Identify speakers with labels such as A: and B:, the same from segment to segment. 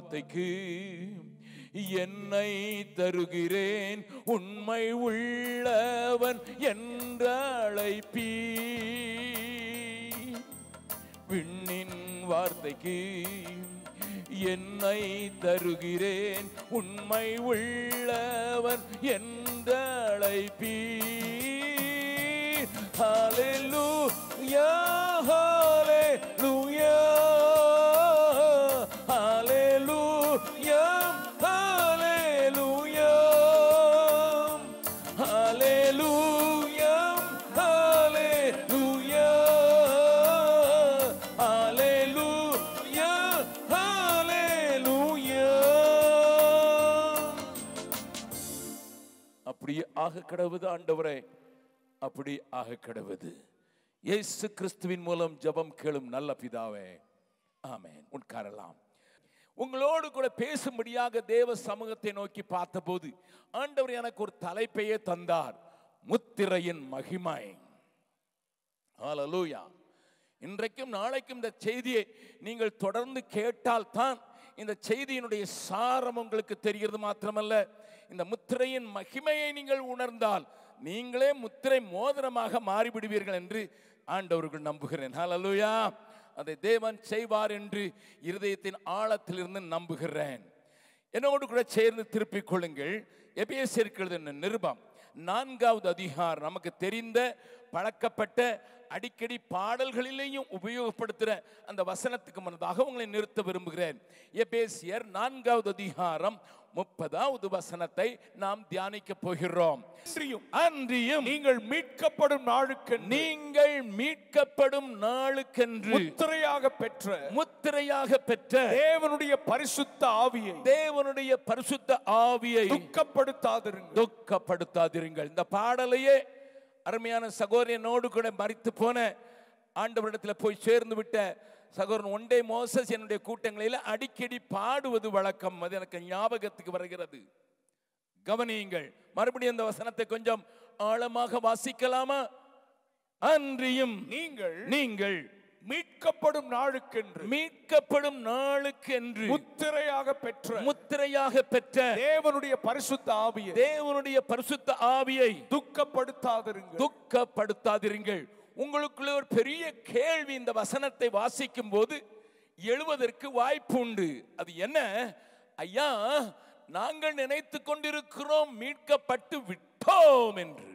A: வார்த்தைக்கு என்னை தருகிறேன் உண்மை உள்ளவன் என்ற அழைப்பீ விண்ணின் வார்த்தைக்கு என்னை தருகிறேன் உண்மை உள்ளவன் என்ற அழைப்பீ ஹalleluya ஹalleluya ஹalleluya ஹalleluya ஹalleluya ஹalleluya ஹalleluya ஹalleluya அப்படி ஆக கடவுது ஆண்டவரே அப்படி ஆக கடவுது இயேசு கிறிஸ்துவின் மூலம் ஜெபம் கேளும் நல்ல பிதாவே ஆமென் உட்காரலாம் உங்களோடு கூட பேசும்படியாக தேவ சமூகத்தை நோக்கி பார்த்தபோது ஆண்டவர் எனக்கு ஒரு தலைப்பையே தந்தார் முத்திரையின் மகிமை ஹalleluya இன்றைக்கும் நாளைக்கும் இந்த செய்தியை நீங்கள் தொடர்ந்து கேட்டால் தான் இந்த செய்தியினுடைய சாரம் உங்களுக்கு தெரிகிறது மாத்திரமல்ல இந்த முத்திரையின் மகிமையை நீங்கள் உணர்ந்தால் நீங்களே முத்திரை மோதிரமாக மாறிவிடுவீர்கள் என்று ஆண்டவர்கள் நம்புகிறேன் ஹalleluya அதை தேவன் செய்வார் என்று இருதயத்தின் ஆழத்திலிருந்து நம்புகிறேன் என்னோடு கூட சேர்ந்து திருப்பிக் கொள்ளுங்கள் எபேசியர்கள் நிருபம் நான்காவது அதிகாரம் நமக்கு தெரிந்த பழக்கப்பட்ட அடிக்கடி பாடல்களிலேயும் உபயோகப்படுத்துகிற அந்த வசனத்துக்கு முன்னதாக உங்களை நிறுத்த விரும்புகிறேன் எபேசியர் நான்காவது அதிகாரம் முப்பதாவது வசனத்தை நாம் தியானிக்க போகிறோம்
B: அன்றியும்
A: அன்றியும்
B: நீங்கள் மீட்கப்படும் நாளுக்கு
A: நீங்கள் மீட்கப்படும் நாளுக்கென்று
B: முத்திரையாக பெற்ற
A: முத்திரையாக பெற்ற
B: தேவனுடைய பரிசுத்த ஆவியை
A: தேவனுடைய பரிசுத்த ஆவியை
B: துக்கப்படுத்தாதிருங்கள்
A: துக்கப்படுத்தாதிருங்கள் இந்த பாடலையே அருமையான சகோதரனோடு கூட மறித்து போன ஆண்டவரிடத்தில் போய் சேர்ந்து விட்ட சகோதரன் ஒண்டே மோசஸ் என்னுடைய கூட்டங்களில் அடிக்கடி பாடுவது வழக்கம் அது எனக்கு ஞாபகத்துக்கு வருகிறது கவனியுங்கள் மறுபடியும் அந்த வசனத்தை கொஞ்சம் ஆழமாக வாசிக்கலாமா அன்றியும்
B: நீங்கள்
A: நீங்கள்
B: மீட்கப்படும் நாளுக்கென்று
A: மீட்கப்படும் நாளுக்கென்று
B: முத்திரையாக பெற்ற
A: முத்திரையாக பெற்ற
B: தேவனுடைய பரிசுத்த ஆவியை
A: தேவனுடைய பரிசுத்த ஆவியை
B: துக்கப்படுத்தாதிருங்கள்
A: துக்கப்படுத்தாதிருங்கள் உங்களுக்குள்ள ஒரு பெரிய கேள்வி இந்த வசனத்தை வாசிக்கும் போது எழுவதற்கு வாய்ப்பு உண்டு அது என்ன ஐயா நாங்கள் நினைத்து கொண்டிருக்கிறோம் மீட்கப்பட்டு விட்டோம் என்று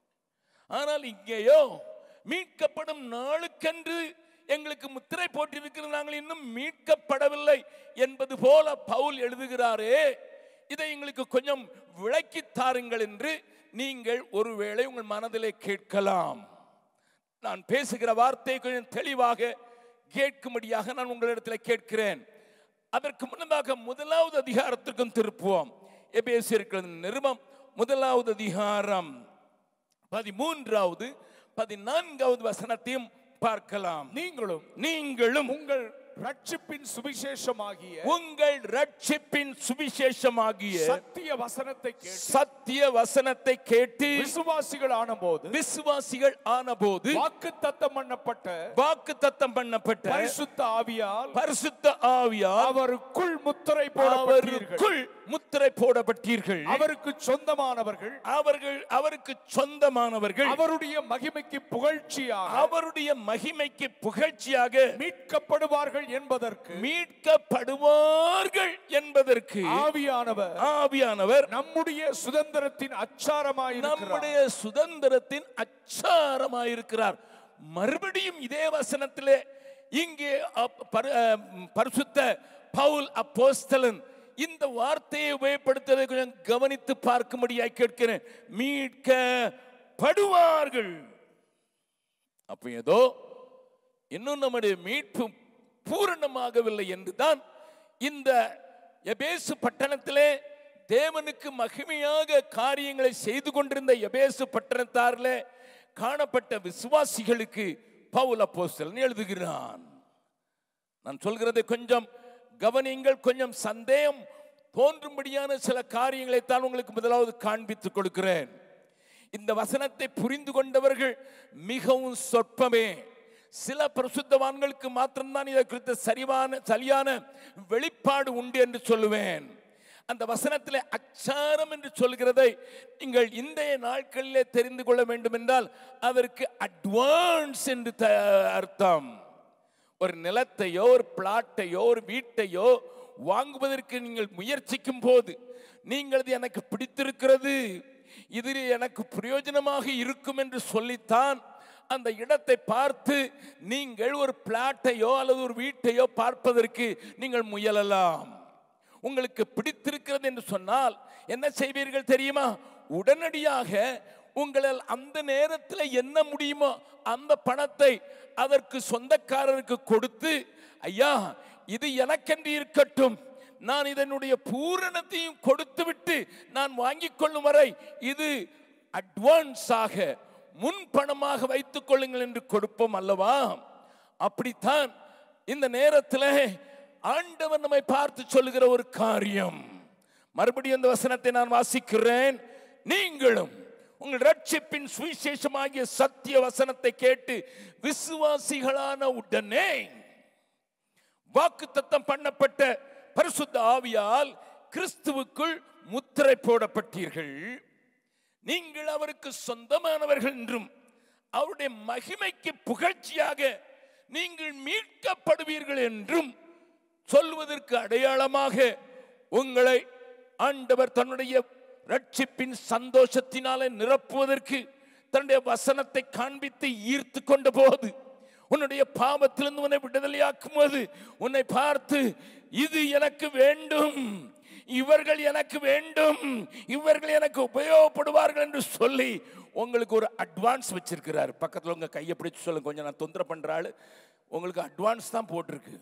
A: ஆனால் இங்கேயோ மீட்கப்படும் நாளுக்கென்று எங்களுக்கு முத்திரை போட்டிருக்கிறது நாங்கள் இன்னும் மீட்கப்படவில்லை என்பது போல பவுல் எழுதுகிறாரே இதை எங்களுக்கு கொஞ்சம் விளக்கி தாருங்கள் என்று நீங்கள் ஒருவேளை உங்கள் மனதிலே கேட்கலாம் நான் பேசுகிற வார்த்தை கொஞ்சம் தெளிவாக கேட்கும்படியாக நான் உங்களிடத்தில் கேட்கிறேன் அதற்கு முன்னதாக முதலாவது அதிகாரத்திற்கும் திருப்புவோம் எபேசியர்கள் நிருபம் முதலாவது அதிகாரம் பதிமூன்றாவது பதினான்காவது வசனத்தையும் பார்க்கலாம்
B: நீங்களும்
A: நீங்களும்
B: உங்கள் ரட்சிப்பின் சுவிசேஷமாகிய
A: உங்கள் ரட்சிப்பின் சுவிசேஷமாகிய
B: சத்திய வசனத்தை கேட்டு
A: சத்திய வசனத்தை கேட்டு
B: விசுவாசிகள் ஆனபோது
A: விசுவாசிகள் ஆனபோது
B: வாக்கு தத்தம் பண்ணப்பட்ட
A: வாக்கு தத்தம் பண்ணப்பட்ட
B: பரிசுத்த ஆவியால்
A: பரிசுத்த ஆவியார்
B: அவருக்குள் முத்திரை போடப்பட்டீர்கள்
A: அவருக்குள் முத்திரை போடப்பட்டீர்கள்
B: அவருக்கு சொந்தமானவர்கள்
A: அவர்கள் அவருக்கு சொந்தமானவர்கள்
B: அவருடைய மகிமைக்கு புகழ்ச்சியாக
A: அவருடைய மகிமைக்கு புகழ்ச்சியாக
B: மீட்கப்படுவார்கள் என்பதற்கு
A: மீட்கப்படுவார்கள் என்பதற்கு
B: ஆவியானவர்
A: ஆவியானவர்
B: நம்முடைய சுதந்திரத்தின் அச்சாரமாயிருக்கிறார்
A: நம்முடைய சுதந்திரத்தின் அச்சாரமாயிருக்கிறார் மறுபடியும் இதே வசனத்திலே இங்கே அப்- பரி- அஹ், பரிசுத்த பவுல் அப்போஸ்தலன் இந்த வார்த்தையை உபயோகப்படுத்துவதை கொஞ்சம் கவனித்து பார்க்கும்படியாய் கேட்கிறேன் மீட்கப்படுவார்கள் அப்ப ஏதோ இன்னும் நம்முடைய மீட்பு பூரணமாகவில்லை என்றுதான் இந்த எபேசு பட்டணத்திலே தேவனுக்கு மகிமையாக காரியங்களை செய்து கொண்டிருந்த எபேசு பட்டணத்தாரிலே காணப்பட்ட விசுவாசிகளுக்கு பவுல் அப்போஸ்தலன் எழுதுகிறான் நான் சொல்கிறதை கொஞ்சம் கவனியுங்கள் கொஞ்சம் சந்தேகம் தோன்றும்படியான சில காரியங்களை தான் உங்களுக்கு முதலாவது காண்பித்துக் கொடுக்கிறேன் இந்த வசனத்தை புரிந்து கொண்டவர்கள் மிகவும் சொற்பமே சில பரிசுத்தவான்களுக்கு மாத்திரம்தான் இதை குறித்த சரிவான சரியான வெளிப்பாடு உண்டு என்று சொல்லுவேன் அந்த வசனத்திலே அச்சாரம் என்று சொல்கிறதை நீங்கள் இன்றைய நாட்களிலே தெரிந்து கொள்ள வேண்டும் என்றால் அதற்கு அட்வான்ஸ் என்று த- அர்த்தம் ஒரு நிலத்தையோ ஒரு பிளாட்டையோ ஒரு வீட்டையோ வாங்குவதற்கு நீங்கள் முயற்சிக்கும் போது நீங்கள் இது எனக்கு பிடித்திருக்கிறது இது எனக்கு பிரயோஜனமாக இருக்கும் என்று சொல்லித்தான் அந்த இடத்தை பார்த்து நீங்கள் ஒரு பிளாட்டையோ அல்லது ஒரு வீட்டையோ பார்ப்பதற்கு நீங்கள் முயலலாம் உங்களுக்கு பிடித்திருக்கிறது என்று சொன்னால் என்ன செய்வீர்கள் தெரியுமா உடனடியாக உங்களால் அந்த நேரத்தில் என்ன முடியுமோ அந்த பணத்தை அதற்கு சொந்தக்காரருக்கு கொடுத்து ஐயா இது எனக்கென்று இருக்கட்டும் நான் இதனுடைய பூரணத்தையும் கொடுத்து விட்டு நான் வாங்கிக் கொள்ளும் வரை இது அட்வான்ஸாக முன் பணமாக வைத்துக் கொள்ளுங்கள் என்று கொடுப்போம் அல்லவா அப்படித்தான் இந்த நேரத்தில் ஆண்டவர் நம்மை பார்த்து சொல்லுகிற ஒரு காரியம் மறுபடியும் இந்த வசனத்தை நான் வாசிக்கிறேன் நீங்களும் உங்கள் ரட்சிப்பின் சுவிசேஷமாகிய சத்திய வசனத்தை கேட்டு விசுவாசிகளான உடனே வாக்குத்தத்தம் பண்ணப்பட்ட பரிசுத்த ஆவியால் கிறிஸ்துவுக்குள் முத்திரை போடப்பட்டீர்கள் நீங்கள் அவருக்கு சொந்தமானவர்கள் என்றும் அவருடைய மகிமைக்கு புகழ்ச்சியாக நீங்கள் மீட்கப்படுவீர்கள் என்றும் சொல்வதற்கு அடையாளமாக உங்களை ஆண்டவர் தன்னுடைய ரட்சிப்பின் சந்தோஷத்தினாலே நிரப்புவதற்கு தன்னுடைய வசனத்தை காண்பித்து ஈர்த்து கொண்ட போது உன்னுடைய பாவத்திலிருந்து உன்னை விடுதலையாக்கும் போது உன்னை பார்த்து இது எனக்கு வேண்டும் இவர்கள் எனக்கு வேண்டும் இவர்கள் எனக்கு உபயோகப்படுவார்கள் என்று சொல்லி உங்களுக்கு ஒரு அட்வான்ஸ் வச்சிருக்கிறார் பக்கத்தில் உங்க கையை பிடிச்சு சொல்லுங்க கொஞ்சம் நான் தொந்தரவு பண்ற ஆளு உங்களுக்கு அட்வான்ஸ் தான் போட்டிருக்கு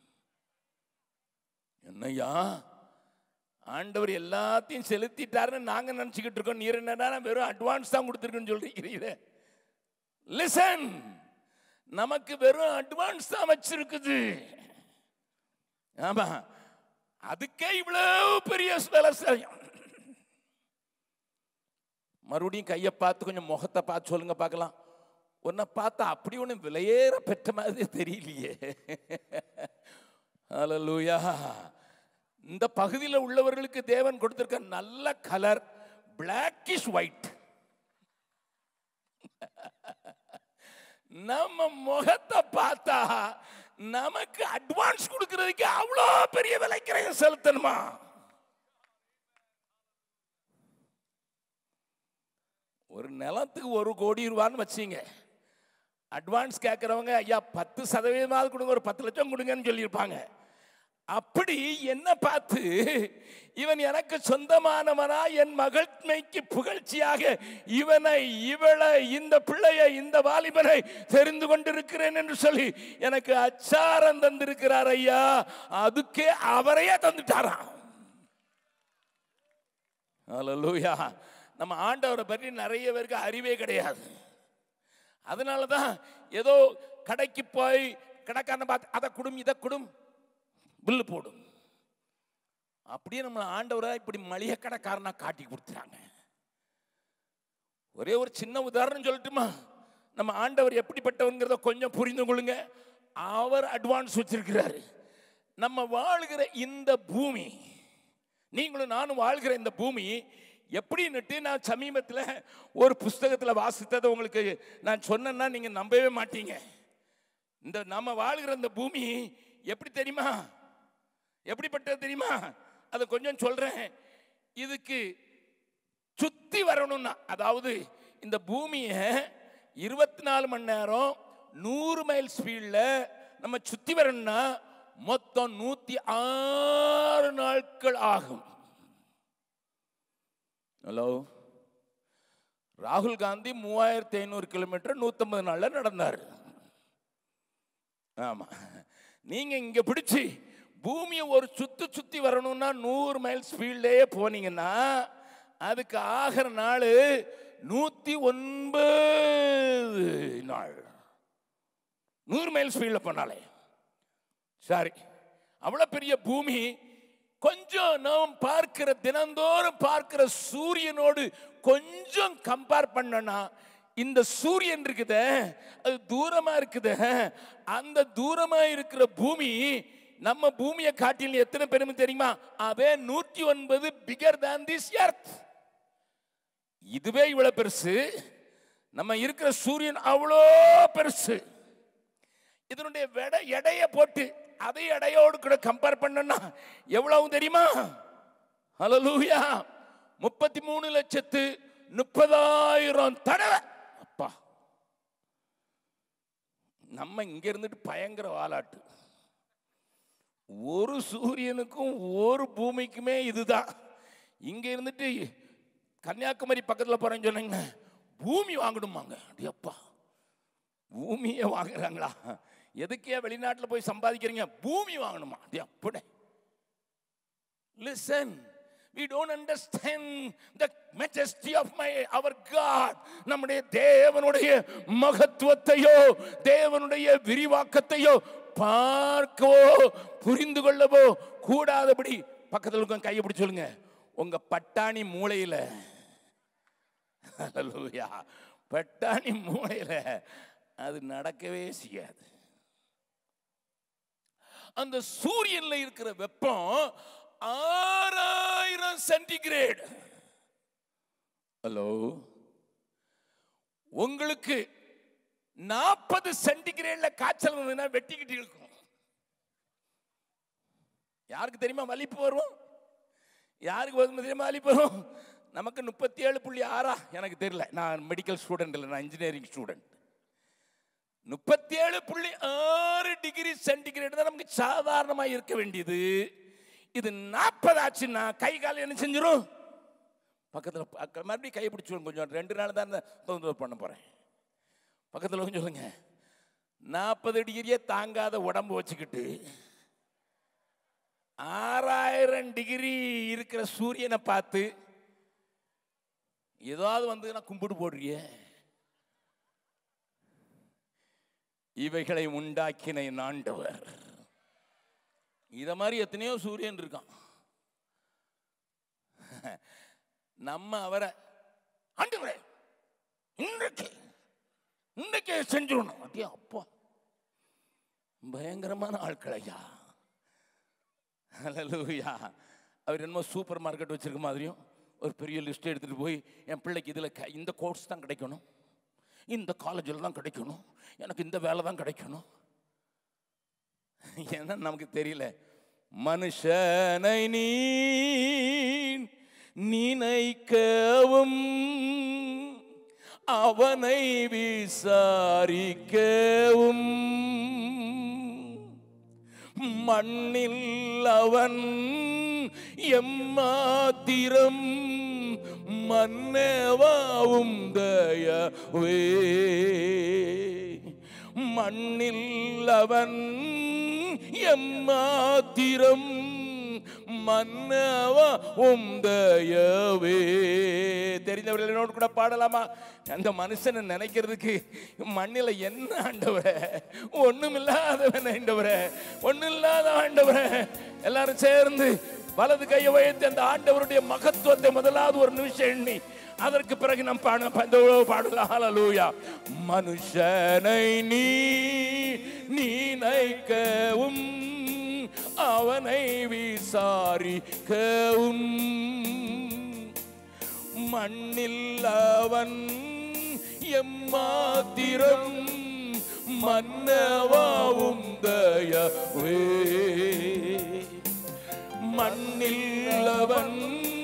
A: என்னய்யா ஆண்டவர் எல்லாத்தையும் செலுத்திட்டாருன்னு நாங்க நினைச்சுக்கிட்டு இருக்கோம் நீர் என்னடா வெறும் அட்வான்ஸ் தான் கொடுத்துருக்குன்னு சொல்றீங்க லிசன் நமக்கு வெறும் அட்வான்ஸ் தான் வச்சிருக்குது ஆமா அதுக்கே இவ்வளவு பெரிய வேலை செய்யும் மறுபடியும் கையை பார்த்து கொஞ்சம் முகத்தை பார்த்து சொல்லுங்க பார்க்கலாம் உன்னை பார்த்தா அப்படி ஒன்று விலையேற பெற்ற மாதிரி தெரியலையே ஹalleluya இந்த பகுதியில் உள்ளவர்களுக்கு தேவன் கொடுத்திருக்க நல்ல கலர் பிளாக்கிஷ் ஒயிட் நம்ம முகத்தை பார்த்தா நமக்கு அட்வான்ஸ் கொடுக்கிறதுக்கு அவ்வளோ பெரிய விலைக்கிறையும் செலுத்தணுமா ஒரு நிலத்துக்கு ஒரு கோடி ரூபான்னு வச்சிங்க அட்வான்ஸ் கேட்குறவங்க ஐயா பத்து சதவீதமாவது கொடுங்க ஒரு பத்து லட்சம் கொடுங்கன்னு சொல்லியிருப்பாங்க அப்படி என்ன பார்த்து இவன் எனக்கு சொந்தமானவனா என் மகள்மைக்கு புகழ்ச்சியாக இவனை இவளை இந்த பிள்ளையை இந்த வாலிபனை தெரிந்து கொண்டிருக்கிறேன் என்று சொல்லி எனக்கு அச்சாரம் தந்திருக்கிறார் ஐயா அதுக்கே அவரையே தந்துட்டாராம் ஹalleluya நம்ம ஆண்டவரை பற்றி நிறைய பேருக்கு அறிவே கிடையாது அதனால தான் ஏதோ கடைக்கு போய் கடைக்காரனை பார்த்து அதை குடும் இதை குடும் பில்லு போடும் அப்படியே நம்ம ஆண்டவரை இப்படி மளிகை கடைக்காரனா காட்டி கொடுத்துறாங்க ஒரே ஒரு சின்ன உதாரணம் சொல்லட்டுமா நம்ம ஆண்டவர் எப்படிப்பட்டவங்கிறத கொஞ்சம் புரிந்து கொள்ளுங்க அவர் அட்வான்ஸ் வச்சிருக்கிறாரு நம்ம வாழ்கிற இந்த பூமி நீங்களும் நானும் வாழ்கிற இந்த பூமி எப்படின்னுட்டு நான் சமீபத்தில் ஒரு புஸ்தகத்தில் வாசித்ததை உங்களுக்கு நான் சொன்னேன்னா நீங்கள் நம்பவே மாட்டீங்க இந்த நம்ம வாழ்கிற இந்த பூமி எப்படி தெரியுமா எப்படிப்பட்டது தெரியுமா அதை கொஞ்சம் சொல்றேன் இதுக்கு சுத்தி வரணும்னா அதாவது இந்த பூமியை இருபத்தி நாலு மணி நேரம் நூறு மைல் ஸ்பீடில் நம்ம சுத்தி வரணும்னா மொத்தம் நூத்தி ஆறு நாட்கள் ஆகும் ஹலோ ராகுல் காந்தி மூவாயிரத்தி ஐநூறு கிலோமீட்டர் நூற்றம்பது நாளில் நடந்தார் ஆமா நீங்க இங்க பிடிச்சி பூமியை ஒரு சுத்து சுத்தி வரணும்னா நூறு மைல் ஸ்பீட்லயே போனீங்கன்னா அதுக்கு ஆகிற நாள் நூத்தி ஒன்பது நாள் நூறு மைல் ஸ்பீடில் போனாலே சரி அவ்வளோ பெரிய பூமி கொஞ்சம் நாம் பார்க்கிற தினந்தோறும் பார்க்கிற சூரியனோடு கொஞ்சம் கம்பேர் பண்ணனா இந்த சூரியன் இருக்குதே அது தூரமா இருக்குதே அந்த தூரமா இருக்கிற பூமி நம்ம பூமியை காட்டில் எத்தனை பெருமை தெரியுமா அதே நூற்றி ஒன்பது பிகர் than திஸ் எர்த் இதுவே இவ்வளவு பெருசு நம்ம இருக்கிற சூரியன் அவ்வளோ பெருசு இதனுடைய வெட எடைய போட்டு அதை எடையோடு கூட கம்பேர் பண்ணனா எவ்வளவு தெரியுமா ஹalleluya முப்பத்தி மூணு லட்சத்து முப்பதாயிரம் தடவை அப்பா நம்ம இங்க இருந்துட்டு பயங்கர வாலாட்டு ஒரு சூரியனுக்கும் ஒரு பூமிக்குமே இதுதான் இங்க இருந்துட்டு கன்னியாகுமரி பக்கத்துல போறேன்னு சொன்னீங்க பூமி வாங்கணுமாங்க அடே அப்பா பூமியை வாங்குறாங்களா எதுக்கே வெளிநாட்டில் போய் சம்பாதிக்கிறீங்க பூமி வாங்கணுமா அடே அப்படி listen we don't understand the majesty of my our god நம்முடைய தேவனுடைய மகத்துவத்தையோ தேவனுடைய விரிவாக்கத்தையோ பார்க்கவோ புரிந்து கொள்ளவோ கூடாதபடி பக்கத்தில் இருக்க கையை பிடிச்சு சொல்லுங்க உங்க பட்டாணி மூளையில ஹalleluya பட்டாணி மூளையில அது நடக்கவே செய்யாது அந்த சூரியன்ல இருக்கிற வெப்பம் ஆறாயிரம் சென்டிகிரேட் ஹலோ உங்களுக்கு நாற்பது சென்டிகிரேட்ல காய்ச்சல் வந்ததுன்னா வெட்டிக்கிட்டு இருக்கும் யாருக்கு தெரியுமா வலிப்பு வரும் யாருக்கு வரும் தெரியுமா வலிப்பு வரும் நமக்கு முப்பத்தி ஏழு புள்ளி ஆறா எனக்கு தெரியல நான் மெடிக்கல் ஸ்டூடெண்ட் இல்லை நான் இன்ஜினியரிங் ஸ்டூடெண்ட் முப்பத்தி ஏழு புள்ளி ஆறு டிகிரி சென்டிகிரேட் தான் நமக்கு சாதாரணமாக இருக்க வேண்டியது இது நாற்பது ஆச்சுன்னா கை கால் என்ன செஞ்சிடும் பக்கத்தில் மறுபடியும் கை பிடிச்சிடும் கொஞ்சம் ரெண்டு நாள் தான் தொந்தரவு பண்ண போகிறேன் பக்கத்தில் கொஞ்சம் சொல்லுங்க நாற்பது டிகிரியே தாங்காத உடம்பு வச்சுக்கிட்டு ஆறாயிரம் டிகிரி இருக்கிற சூரியனை பார்த்து ஏதாவது வந்து நான் கும்பிட்டு போடுறியே இவைகளை உண்டாக்கின என் ஆண்டவர் இத மாதிரி எத்தனையோ சூரியன் இருக்கான் நம்ம அவரை ஆண்டவரே இன்றைக்கு இன்றைக்கே செஞ்சிடணும் அப்படியே அப்பா பயங்கரமான ஆட்கள் ஐயா ஹalleluya அவர் என்னமோ சூப்பர் மார்க்கெட் வச்சிருக்க மாதிரியும் ஒரு பெரிய லிஸ்ட் எடுத்துட்டு போய் என் பிள்ளைக்கு இதில் இந்த கோர்ஸ் தான் கிடைக்கணும் இந்த காலேஜில் தான் கிடைக்கணும் எனக்கு இந்த வேலை தான் கிடைக்கணும் ஏன்னா நமக்கு தெரியல மனுஷனை நீ நினைக்கவும் அவனை விசாரிக்கவும் மண்ணில் அவன் எம்மாத்திரம் மன்னவாவும் தயவே மண்ணில் அவன் எம்மாத்திரம் மன்னவா உந்தயவே தெரிந்தவர்கள் என்னோடு கூட பாடலாமா அந்த மனுஷனை நினைக்கிறதுக்கு மண்ணில் என்ன ஆண்டவரே ஒண்ணும் இல்லாதவன் ஆண்டவரே ஒண்ணும் இல்லாத ஆண்டவரே எல்லாரும் சேர்ந்து வலது கையை வைத்து அந்த ஆண்டவருடைய மகத்துவத்தை முதலாவது ஒரு நிமிஷம் எண்ணி அதற்கு பிறகு நாம் பாட இந்த பாடலாம் ஹalleluya மனுஷனை நீ நினைக்கவும் அவனை விசாரிக்கவும் மண்ணில் அவன் எம்மாத்திரம் மன்னவாவும் தயவே மண்ணில் அவன்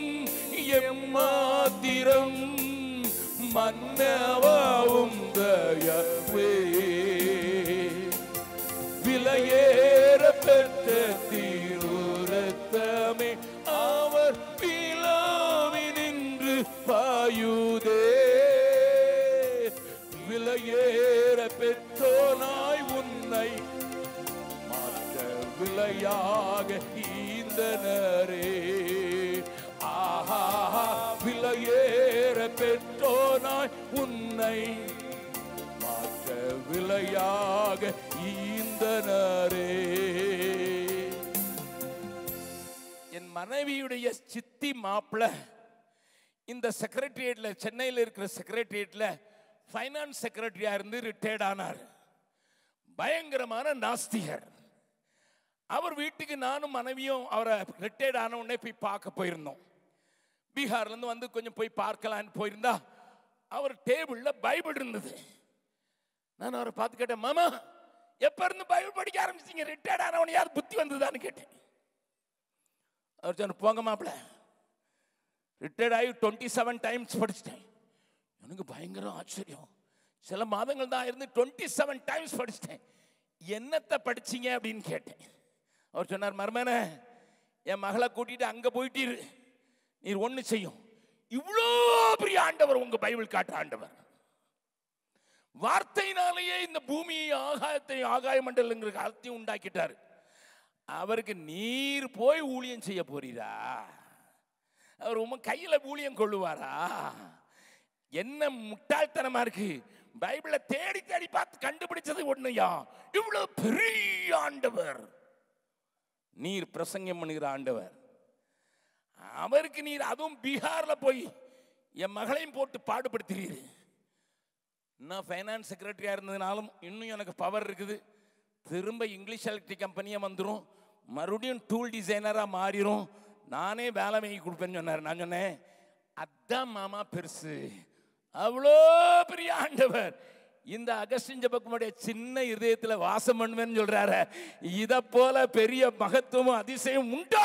A: எம்மாத்திரம் மன்னவாவும் தயவே விலையேற பெற்ற தீருரத்தமே அவர் பிலாவினின்று பாயுதே விலையேற பெற்றோனாய் உன்னை மாற்ற விலையாக ஈந்தனரே ஆஹா விலையேற பெற்றோனாய் உன்னை மாற்ற விலையாக ஈந்தனரே என் மனைவியுடைய சித்தி மாப்பிள்ள இந்த செக்ரட்டரியேட்ல சென்னையில் இருக்கிற செக்ரட்டரியேட்ல ஃபைனான்ஸ் செக்ரட்டரியா இருந்து ரிட்டையர்ட் ஆனார் பயங்கரமான நாஸ்திகர் அவர் வீட்டுக்கு நானும் மனைவியும் அவரை ரிட்டையர்ட் ஆன உடனே போய் பார்க்க போயிருந்தோம் பீகார்ல இருந்து வந்து கொஞ்சம் போய் பார்க்கலான்னு போயிருந்தா அவர் டேபிள்ல பைபிள் இருந்தது நான் அவரை பார்த்து கேட்டேன் மாமா எப்ப இருந்து பைபிள் படிக்க ஆரம்பிச்சீங்க ரிட்டையர்ட் ஆனவன யார் புத்தி வந்ததான்னு கேட்டேன் அவர் சொன்ன போங்க மாப்பிள்ள ரிட்டையர்ட் ஆகி டுவெண்ட்டி செவன் டைம்ஸ் படிச்சிட்டேன் எனக்கு பயங்கர ஆச்சரியம் சில மாதங்கள் தான் இருந்து டுவெண்ட்டி செவன் டைம்ஸ் படிச்சிட்டேன் என்னத்தை படிச்சீங்க அப்படின்னு கேட்டேன் அவர் சொன்னார் மர்மன என் மகளை கூட்டிட்டு அங்க போயிட்டீரு நீர் ஒண்ணு செய்யும் இவ்வளோ பெரிய ஆண்டவர் உங்க பைபிள் காட்டுற ஆண்டவர் வார்த்தையினாலேயே இந்த பூமியை ஆகாயத்தை ஆகாய மண்டலங்கிற காலத்தையும் உண்டாக்கிட்டாரு அவருக்கு நீர் போய் ஊழியம் செய்ய போறீரா அவர் உங்க கையில ஊழியம் கொள்ளுவாரா என்ன முட்டாள்தனமா இருக்கு பைபிளை தேடி தேடி பார்த்து கண்டுபிடிச்சது ஒண்ணுயா இவ்வளவு பெரிய ஆண்டவர் நீர் பிரசங்கம் பண்ணுகிற ஆண்டவர் அவருக்கு நீர் அதுவும் பீகார்ல போய் என் மகளையும் போட்டு பாடுபடுத்துறீரு நான் ஃபைனான்ஸ் செக்ரட்டரியா இருந்ததுனாலும் இன்னும் எனக்கு பவர் இருக்குது திரும்ப இங்கிலீஷ் எலக்ட்ரிக் கம்பெனியே வந்துடும் மறுபடியும் டூல் டிசைனராக மாறிடும் நானே வேலை வாங்கி கொடுப்பேன்னு சொன்னார் நான் சொன்னேன் அதான் மாமா பெருசு அவ்வளோ பெரிய ஆண்டவர் இந்த அகஸ்டின் ஜபக்குமுடைய சின்ன இதயத்துல வாசம் பண்ணுவேன்னு சொல்றாரு இத போல பெரிய மகத்துவமும் அதிசயம் உண்டோ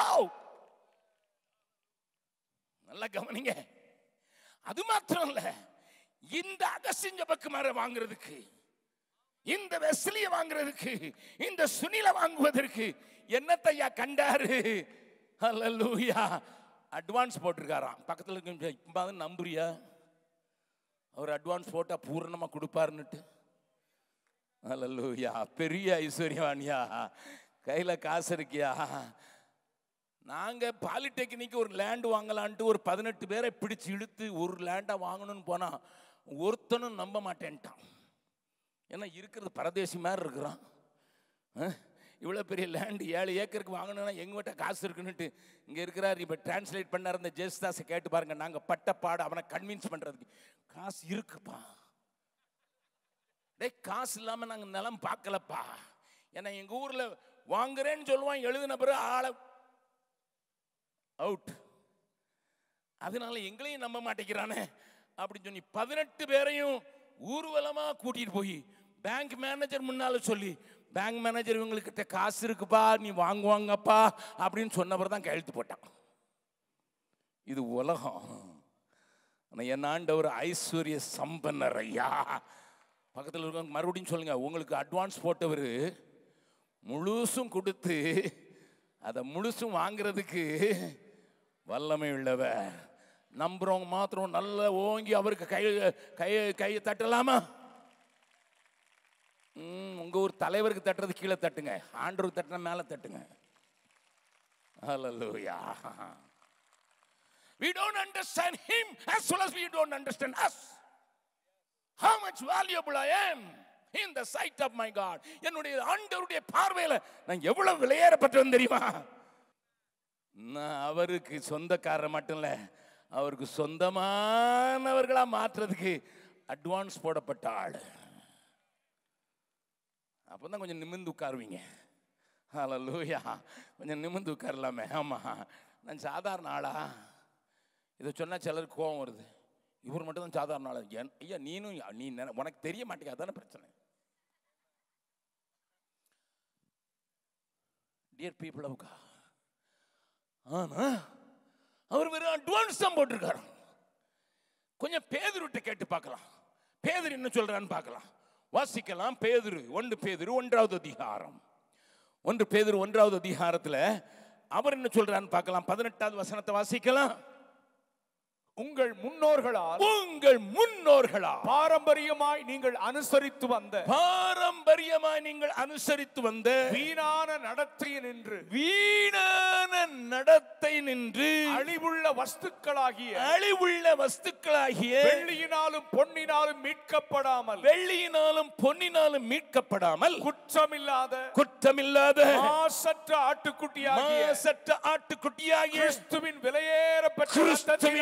A: நல்லா கவனிங்க அது மாத்திரம் இல்ல இந்த அகஸ்டின் ஜபக்குமார வாங்குறதுக்கு இந்த வெஸ்லிய வாங்குறதுக்கு இந்த சுனில வாங்குவதற்கு என்னத்தையா கண்டாரு அல்லூயா அட்வான்ஸ் போட்டிருக்காராம் பக்கத்தில் இருக்க இப்போ நம்புறியா அவர் அட்வான்ஸ் போட்டா பூரணமா கொடுப்பாருன்னுட்டு அல்லூயா பெரிய ஐஸ்வர்யவானியா கையில காசு இருக்கியா நாங்க பாலிடெக்னிக் ஒரு லேண்ட் வாங்கலான்ட்டு ஒரு பதினெட்டு பேரை பிடிச்சு இழுத்து ஒரு லேண்டை வாங்கணும்னு போனா ஒருத்தனும் நம்ப மாட்டேன்ட்டான் ஏன்னா இருக்கிறது பரதேசி மாதிரி இருக்கிறான் இவ்வளோ பெரிய லேண்டு ஏழு ஏக்கருக்கு வாங்கணும்னா எங்ககிட்ட காசு இருக்குன்னுட்டு இங்கே இருக்கிறார் இப்போ டிரான்ஸ்லேட் பண்ணார் இந்த ஜெயசுதாஸை கேட்டு பாருங்க நாங்கள் பட்ட பாடு அவனை கன்வின்ஸ் பண்ணுறதுக்கு காசு இருக்குப்பா டேய் காசு இல்லாமல் நாங்கள் நிலம் பார்க்கலப்பா ஏன்னா எங்கள் ஊரில் வாங்குறேன்னு சொல்லுவான் எழுதின பிறகு ஆளை அவுட் அதனால எங்களையும் நம்ப மாட்டேங்கிறானே அப்படின்னு சொல்லி பதினெட்டு பேரையும் ஊர்வலமா கூட்டிட்டு போய் பேங்க் மேனேஜர் முன்னால சொல்லி பேங்க் மேனேஜர் இவங்ககிட்ட காசு இருக்குப்பா நீ வாங்குவாங்கப்பா அப்படின்னு சொன்னவர் தான் கையெழுத்து போட்டான் இது உலகம் ஆனா என் ஆண்டவர் ஐஸ்வர்ய சம்பன்னர் ஐயா பக்கத்தில் இருக்கவங்க மறுபடியும் சொல்லுங்க உங்களுக்கு அட்வான்ஸ் போட்டவர் முழுசும் கொடுத்து அதை முழுசும் வாங்குறதுக்கு வல்லமை உள்ளவர் நம்புறவங்க மாத்திரம் நல்ல ஓங்கி அவருக்கு கை கை கையை தட்டலாமா ம், உங்க ஊர் தலைவருக்கு தட்டுறது கீழே தட்டுங்க ஆண்டவருக்கு தட்டினா மேலே தட்டுங்க Hallelujah. We don't understand him as well as we don't understand us. How much valuable I am in the sight of my God. என்னுடைய ஆண்டவருடைய பார்வையில நான் எவ்வளவு விலையேறப்பட்டவன் தெரியுமா நான் அவருக்கு சொந்தக்காரர் மட்டும் இல்ல அவருக்கு சொந்தமானவர்களா மாற்றுறதுக்கு அட்வான்ஸ் போடப்பட்ட ஆள் அப்பதான் கொஞ்சம் நிமிர்ந்து உட்காருவீங்க ஹalleluya கொஞ்சம் நிமிர்ந்து உட்காரலாமே ஆமா நான் சாதாரண ஆளா இதை சொன்னா சிலருக்கு கோவம் வருது இவர் மட்டும் தான் சாதாரண ஆளா என் ஐயா நீனும் நீ நினை- உனக்கு தெரிய மாட்டேங்க அதானே பிரச்சனை டியர் பீப்புள் ஆஃப் காட் ஆனா அவர் வெறும் அட்வான்ஸ் தான் போட்டிருக்காரு கொஞ்சம் பேதுருட்ட கேட்டு பார்க்கலாம் பேதுரு என்ன சொல்றான்னு பார்க்கலாம் வாசிக்கலாம் பேதுரு ஒன்று பேதுரு ஒன்றாவது அதிகாரம் ஒன்று பேதுரு ஒன்றாவது அதிகாரத்துல அவர் என்ன சொல்றான்னு பார்க்கலாம் பதினெட்டாவது வசனத்தை வாசிக்கலாம்
B: உங்கள் முன்னோர்களால்
A: உங்கள் முன்னோர்களா
B: பாரம்பரியமாய் நீங்கள் அனுசரித்து வந்த
A: பாரம்பரியமாய் நீங்கள் அனுசரித்து வந்த
B: வீணான நடத்தையை நின்று
A: வீணான நடத்தை நின்று
B: அழிவுள்ள வஸ்துக்களாகிய
A: அழிவுள்ள வஸ்துக்களாகிய
B: வெள்ளியினாலும் பொன்னினாலும் மீட்கப்படாமல்
A: வெள்ளியினாலும் பொன்னினாலும் மீட்கப்படாமல்
B: குற்றமில்லாத
A: குற்றமில்லாத
B: மாசற்ற ஆட்டுக்குட்டியாகிய
A: மாசற்ற ஆட்டுக்குட்டியாகிய
B: கிறிஸ்துவின் விலையேறப்பட்ட
A: கிறிஸ்துவின்
B: ரத்தத்தினாலே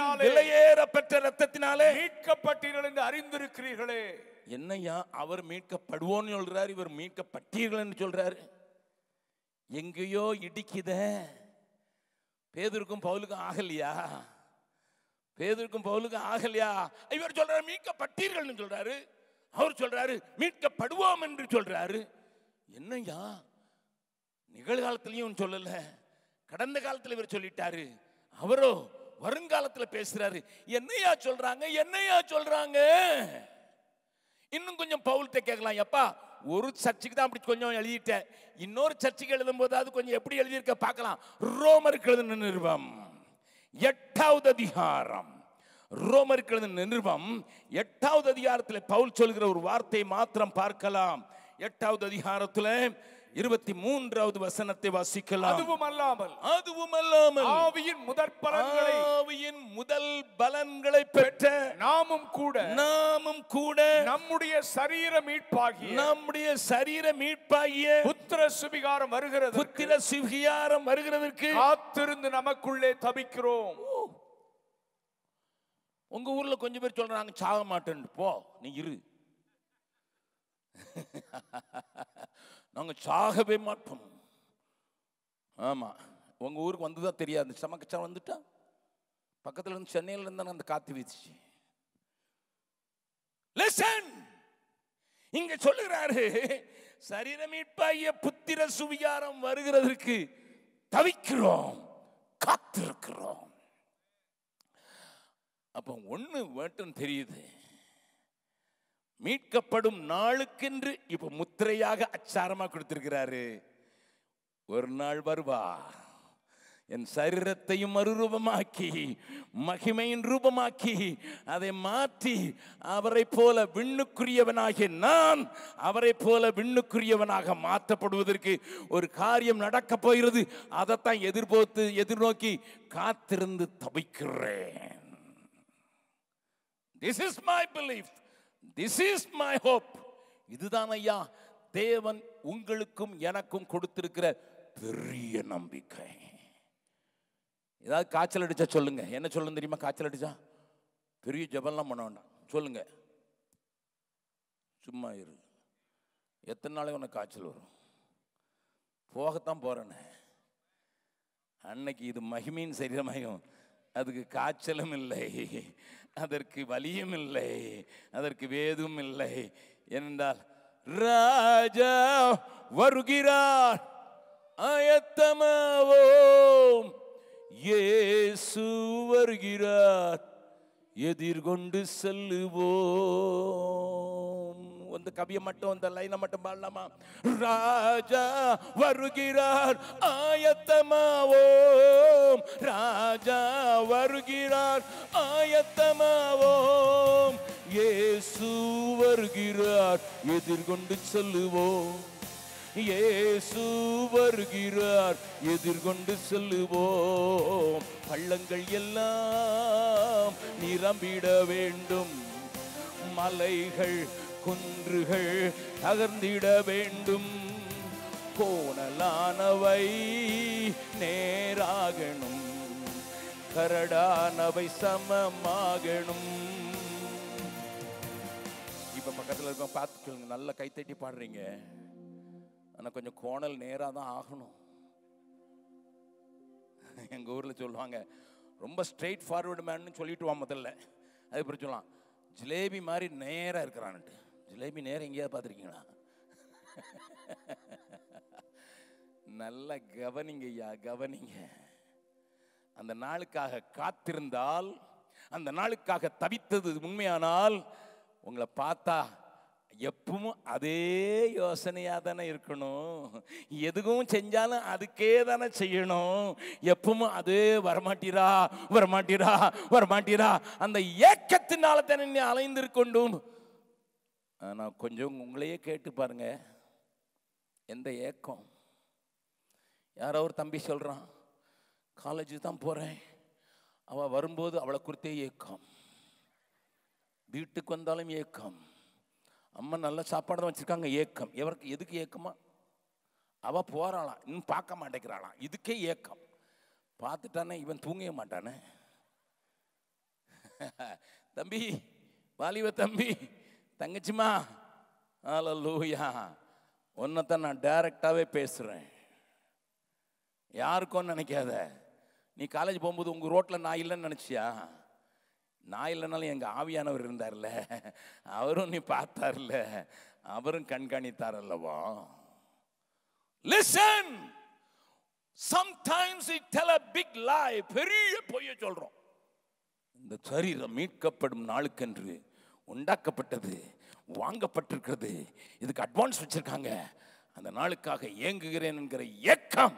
A: விலையேற பெற்ற ரத்தத்தினாலே
B: மீட்கப்பட்டீர்கள் என்று அறிந்திருக்கிறீர்களே
A: என்னையா அவர் மீட்கப்படுவோன்னு சொல்றாரு இவர் மீட்கப்பட்டீர்கள்னு சொல்றாரு எங்கேயோ இடிக்குதே பேதருக்கும் பவுலுக்கும் ஆகலையா பேதருக்கும் பவுலுக்கும் ஆகலையா இவர் சொல்றாரு மீட்கப்பட்டீர்கள்னு சொல்றாரு அவர் சொல்றாரு மீட்கப்படுவோம் என்று சொல்றாரு என்னய்யா நிகழ்காலத்திலையும் சொல்லல கடந்த காலத்துல இவர் சொல்லிட்டாரு அவரோ வருங்காலத்துல பேசுறாரு என்னையா சொல்றாங்க என்னையா சொல்றாங்க இன்னும் கொஞ்சம் பவுல்கிட்ட கேட்கலாம் எப்பா ஒரு சர்ச்சுக்கு தான் அப்படி கொஞ்சம் எழுதிட்டேன் இன்னொரு சர்ச்சுக்கு எழுதும் போதாவது கொஞ்சம் எப்படி எழுதியிருக்க பார்க்கலாம் ரோமருக்கு எழுதின நிருபம் எட்டாவது அதிகாரம் ரோமருக்கு எழுதின நிருபம் எட்டாவது அதிகாரத்தில் பவுல் சொல்கிற ஒரு வார்த்தையை மாத்திரம் பார்க்கலாம் எட்டாவது அதிகாரத்தில் இருபத்தி மூன்றாவது வசனத்தை வாசிக்கலாம்
B: அதுவும் அல்லாமல்
A: அதுவும் அல்லாமல்
B: ஆவியின் முதற் பலன்களை
A: ஆவியின் முதல் பலன்களை பெற்ற
B: நாமும் கூட
A: நாமும் கூட
B: நம்முடைய சரீர மீட்பாகிய
A: நம்முடைய சரீர மீட்பாகிய
B: புத்திர சுபிகாரம் வருகிறது
A: புத்திர சிவிகாரம் வருகிறதற்கு
B: காத்திருந்து நமக்குள்ளே தபிக்கிறோம்
A: உங்க ஊர்ல கொஞ்சம் பேர் சொல்றாங்க சாக மாட்டேன்னு போ நீ இரு நாங்க சாகவே மாட்டோம் ஆமா உங்க ஊருக்கு வந்துதான் தெரியாது சமக்கச்சா வந்துட்டா பக்கத்துல இருந்து சென்னையில இருந்தா அந்த காத்து வீச்சு லிசன் இங்க சொல்லுகிறாரு சரீர மீட்பாகிய புத்திர சுவிகாரம் வருகிறதற்கு தவிக்கிறோம் காத்திருக்கிறோம் அப்போ ஒண்ணு வேட்டும் தெரியுது மீட்கப்படும் நாளுக்கென்று இப்ப முத்திரையாக அச்சாரமா கொடுத்திருக்கிறாரு ஒரு நாள் வருவா என் சரீரத்தையும் மறுரூபமாக்கி மகிமையின் ரூபமாக்கி அதை மாற்றி அவரை போல விண்ணுக்குரியவனாகிய நான் அவரை போல விண்ணுக்குரியவனாக மாற்றப்படுவதற்கு ஒரு காரியம் நடக்க போகிறது அதைத்தான் எதிர்பார்த்து எதிர்நோக்கி காத்திருந்து தவிக்கிறேன் this is my belief this is my hope இதுதான் ஐயா தேவன் உங்களுக்கும் எனக்கும் கொடுத்திருக்கிற பெரிய நம்பிக்கை ஏதாவது காய்ச்சல் அடிச்சா சொல்லுங்க என்ன சொல்லுங்க தெரியுமா காய்ச்சல் அடிச்சா பெரிய ஜெபம்லாம் பண்ண வேண்டாம் சொல்லுங்க சும்மா இரு எத்தனை நாளைக்கு உனக்கு காய்ச்சல் வரும் போகத்தான் போறேன்னு அன்னைக்கு இது மகிமையின் சரீரமாயும் அதுக்கு காய்ச்சலும் இல்லை அதற்கு வலியும் இல்லை அதற்கு வேதும் இல்லை என்றால் ராஜா வருகிறார் ஆயத்தமாவோம் இயேசு வருகிறார் எதிர்கொண்டு செல்லுவோம் அந்த கவியை மட்டும் அந்த லைனை மட்டும் பாடலாமா ராஜா வருகிறார் ஆயத்தமாவோம் ராஜா வருகிறார் ஆயத்தமாவோம் இயேசு வருகிறார் எதிர்கொண்டு செல்லுவோம் இயேசு வருகிறார் எதிர்கொண்டு செல்லுவோம் பள்ளங்கள் எல்லாம் நிரம்பிட வேண்டும் மலைகள் குன்றுகள் தகர்ந்திட வேண்டும் கோணலானவை நேராகணும் கரடானவை சமமாகணும் இப்ப பக்கத்துல இருக்க பார்த்து சொல்லுங்க நல்ல கைத்தட்டி பாடுறீங்க ஆனா கொஞ்சம் கோணல் நேரா தான் ஆகணும் எங்க ஊர்ல சொல்லுவாங்க ரொம்ப ஸ்ட்ரெயிட் ஃபார்வர்டு மேன்னு சொல்லிட்டு வா முதல்ல அதுக்கப்புறம் சொல்லலாம் ஜிலேபி மாதிரி நேரா இருக்கிறான்ட்டு ஜிலேபி நேரம் எங்கேயாவது பார்த்துருக்கீங்களா நல்ல கவனிங்க ஐயா கவனிங்க அந்த நாளுக்காக காத்திருந்தால் அந்த நாளுக்காக தவித்தது உண்மையானால் உங்களை பார்த்தா எப்பவும் அதே யோசனையாக தானே இருக்கணும் எதுவும் செஞ்சாலும் அதுக்கே தானே செய்யணும் எப்பவும் அதே வரமாட்டீரா வரமாட்டீரா வரமாட்டீரா அந்த ஏக்கத்தினால தானே நீ அலைந்திருக்கொண்டும் நான் கொஞ்சம் உங்களையே கேட்டு பாருங்க எந்த ஏக்கம் யாரோ ஒரு தம்பி சொல்கிறான் காலேஜ் தான் போகிறேன் அவள் வரும்போது அவளை குறித்தே ஏக்கம் வீட்டுக்கு வந்தாலும் ஏக்கம் அம்மா நல்ல சாப்பாடு தான் வச்சுருக்காங்க ஏக்கம் எவருக்கு எதுக்கு ஏக்கமா அவள் போகிறாளாம் இன்னும் பார்க்க மாட்டேங்கிறாளாம் இதுக்கே ஏக்கம் பார்த்துட்டானே இவன் தூங்கவே மாட்டானே தம்பி வாலிப தம்பி தங்கச்சிமா ஹalleluya உன்னைத்தான் நான் டைரக்டாகவே பேசுகிறேன் யாருக்கும் நினைக்காத நீ காலேஜ் போகும்போது உங்கள் ரோட்டில் நான் இல்லைன்னு நினச்சியா நான் இல்லைனாலும் எங்கள் ஆவியானவர் இருந்தார்ல அவரும் நீ பார்த்தார்ல அவரும் கண்காணித்தார் அல்லவா listen sometimes it tell a big lie பெரிய பொய்ய சொல்றோம் இந்த சரீரம் மீட்கப்படும் நாளுக்கென்று உண்டாக்கப்பட்டது வாங்கப்பட்டிருக்கிறது இதுக்கு அட்வான்ஸ் வச்சிருக்காங்க அந்த நாளுக்காக ஏங்குகிறேன் என்கிற ஏக்கம்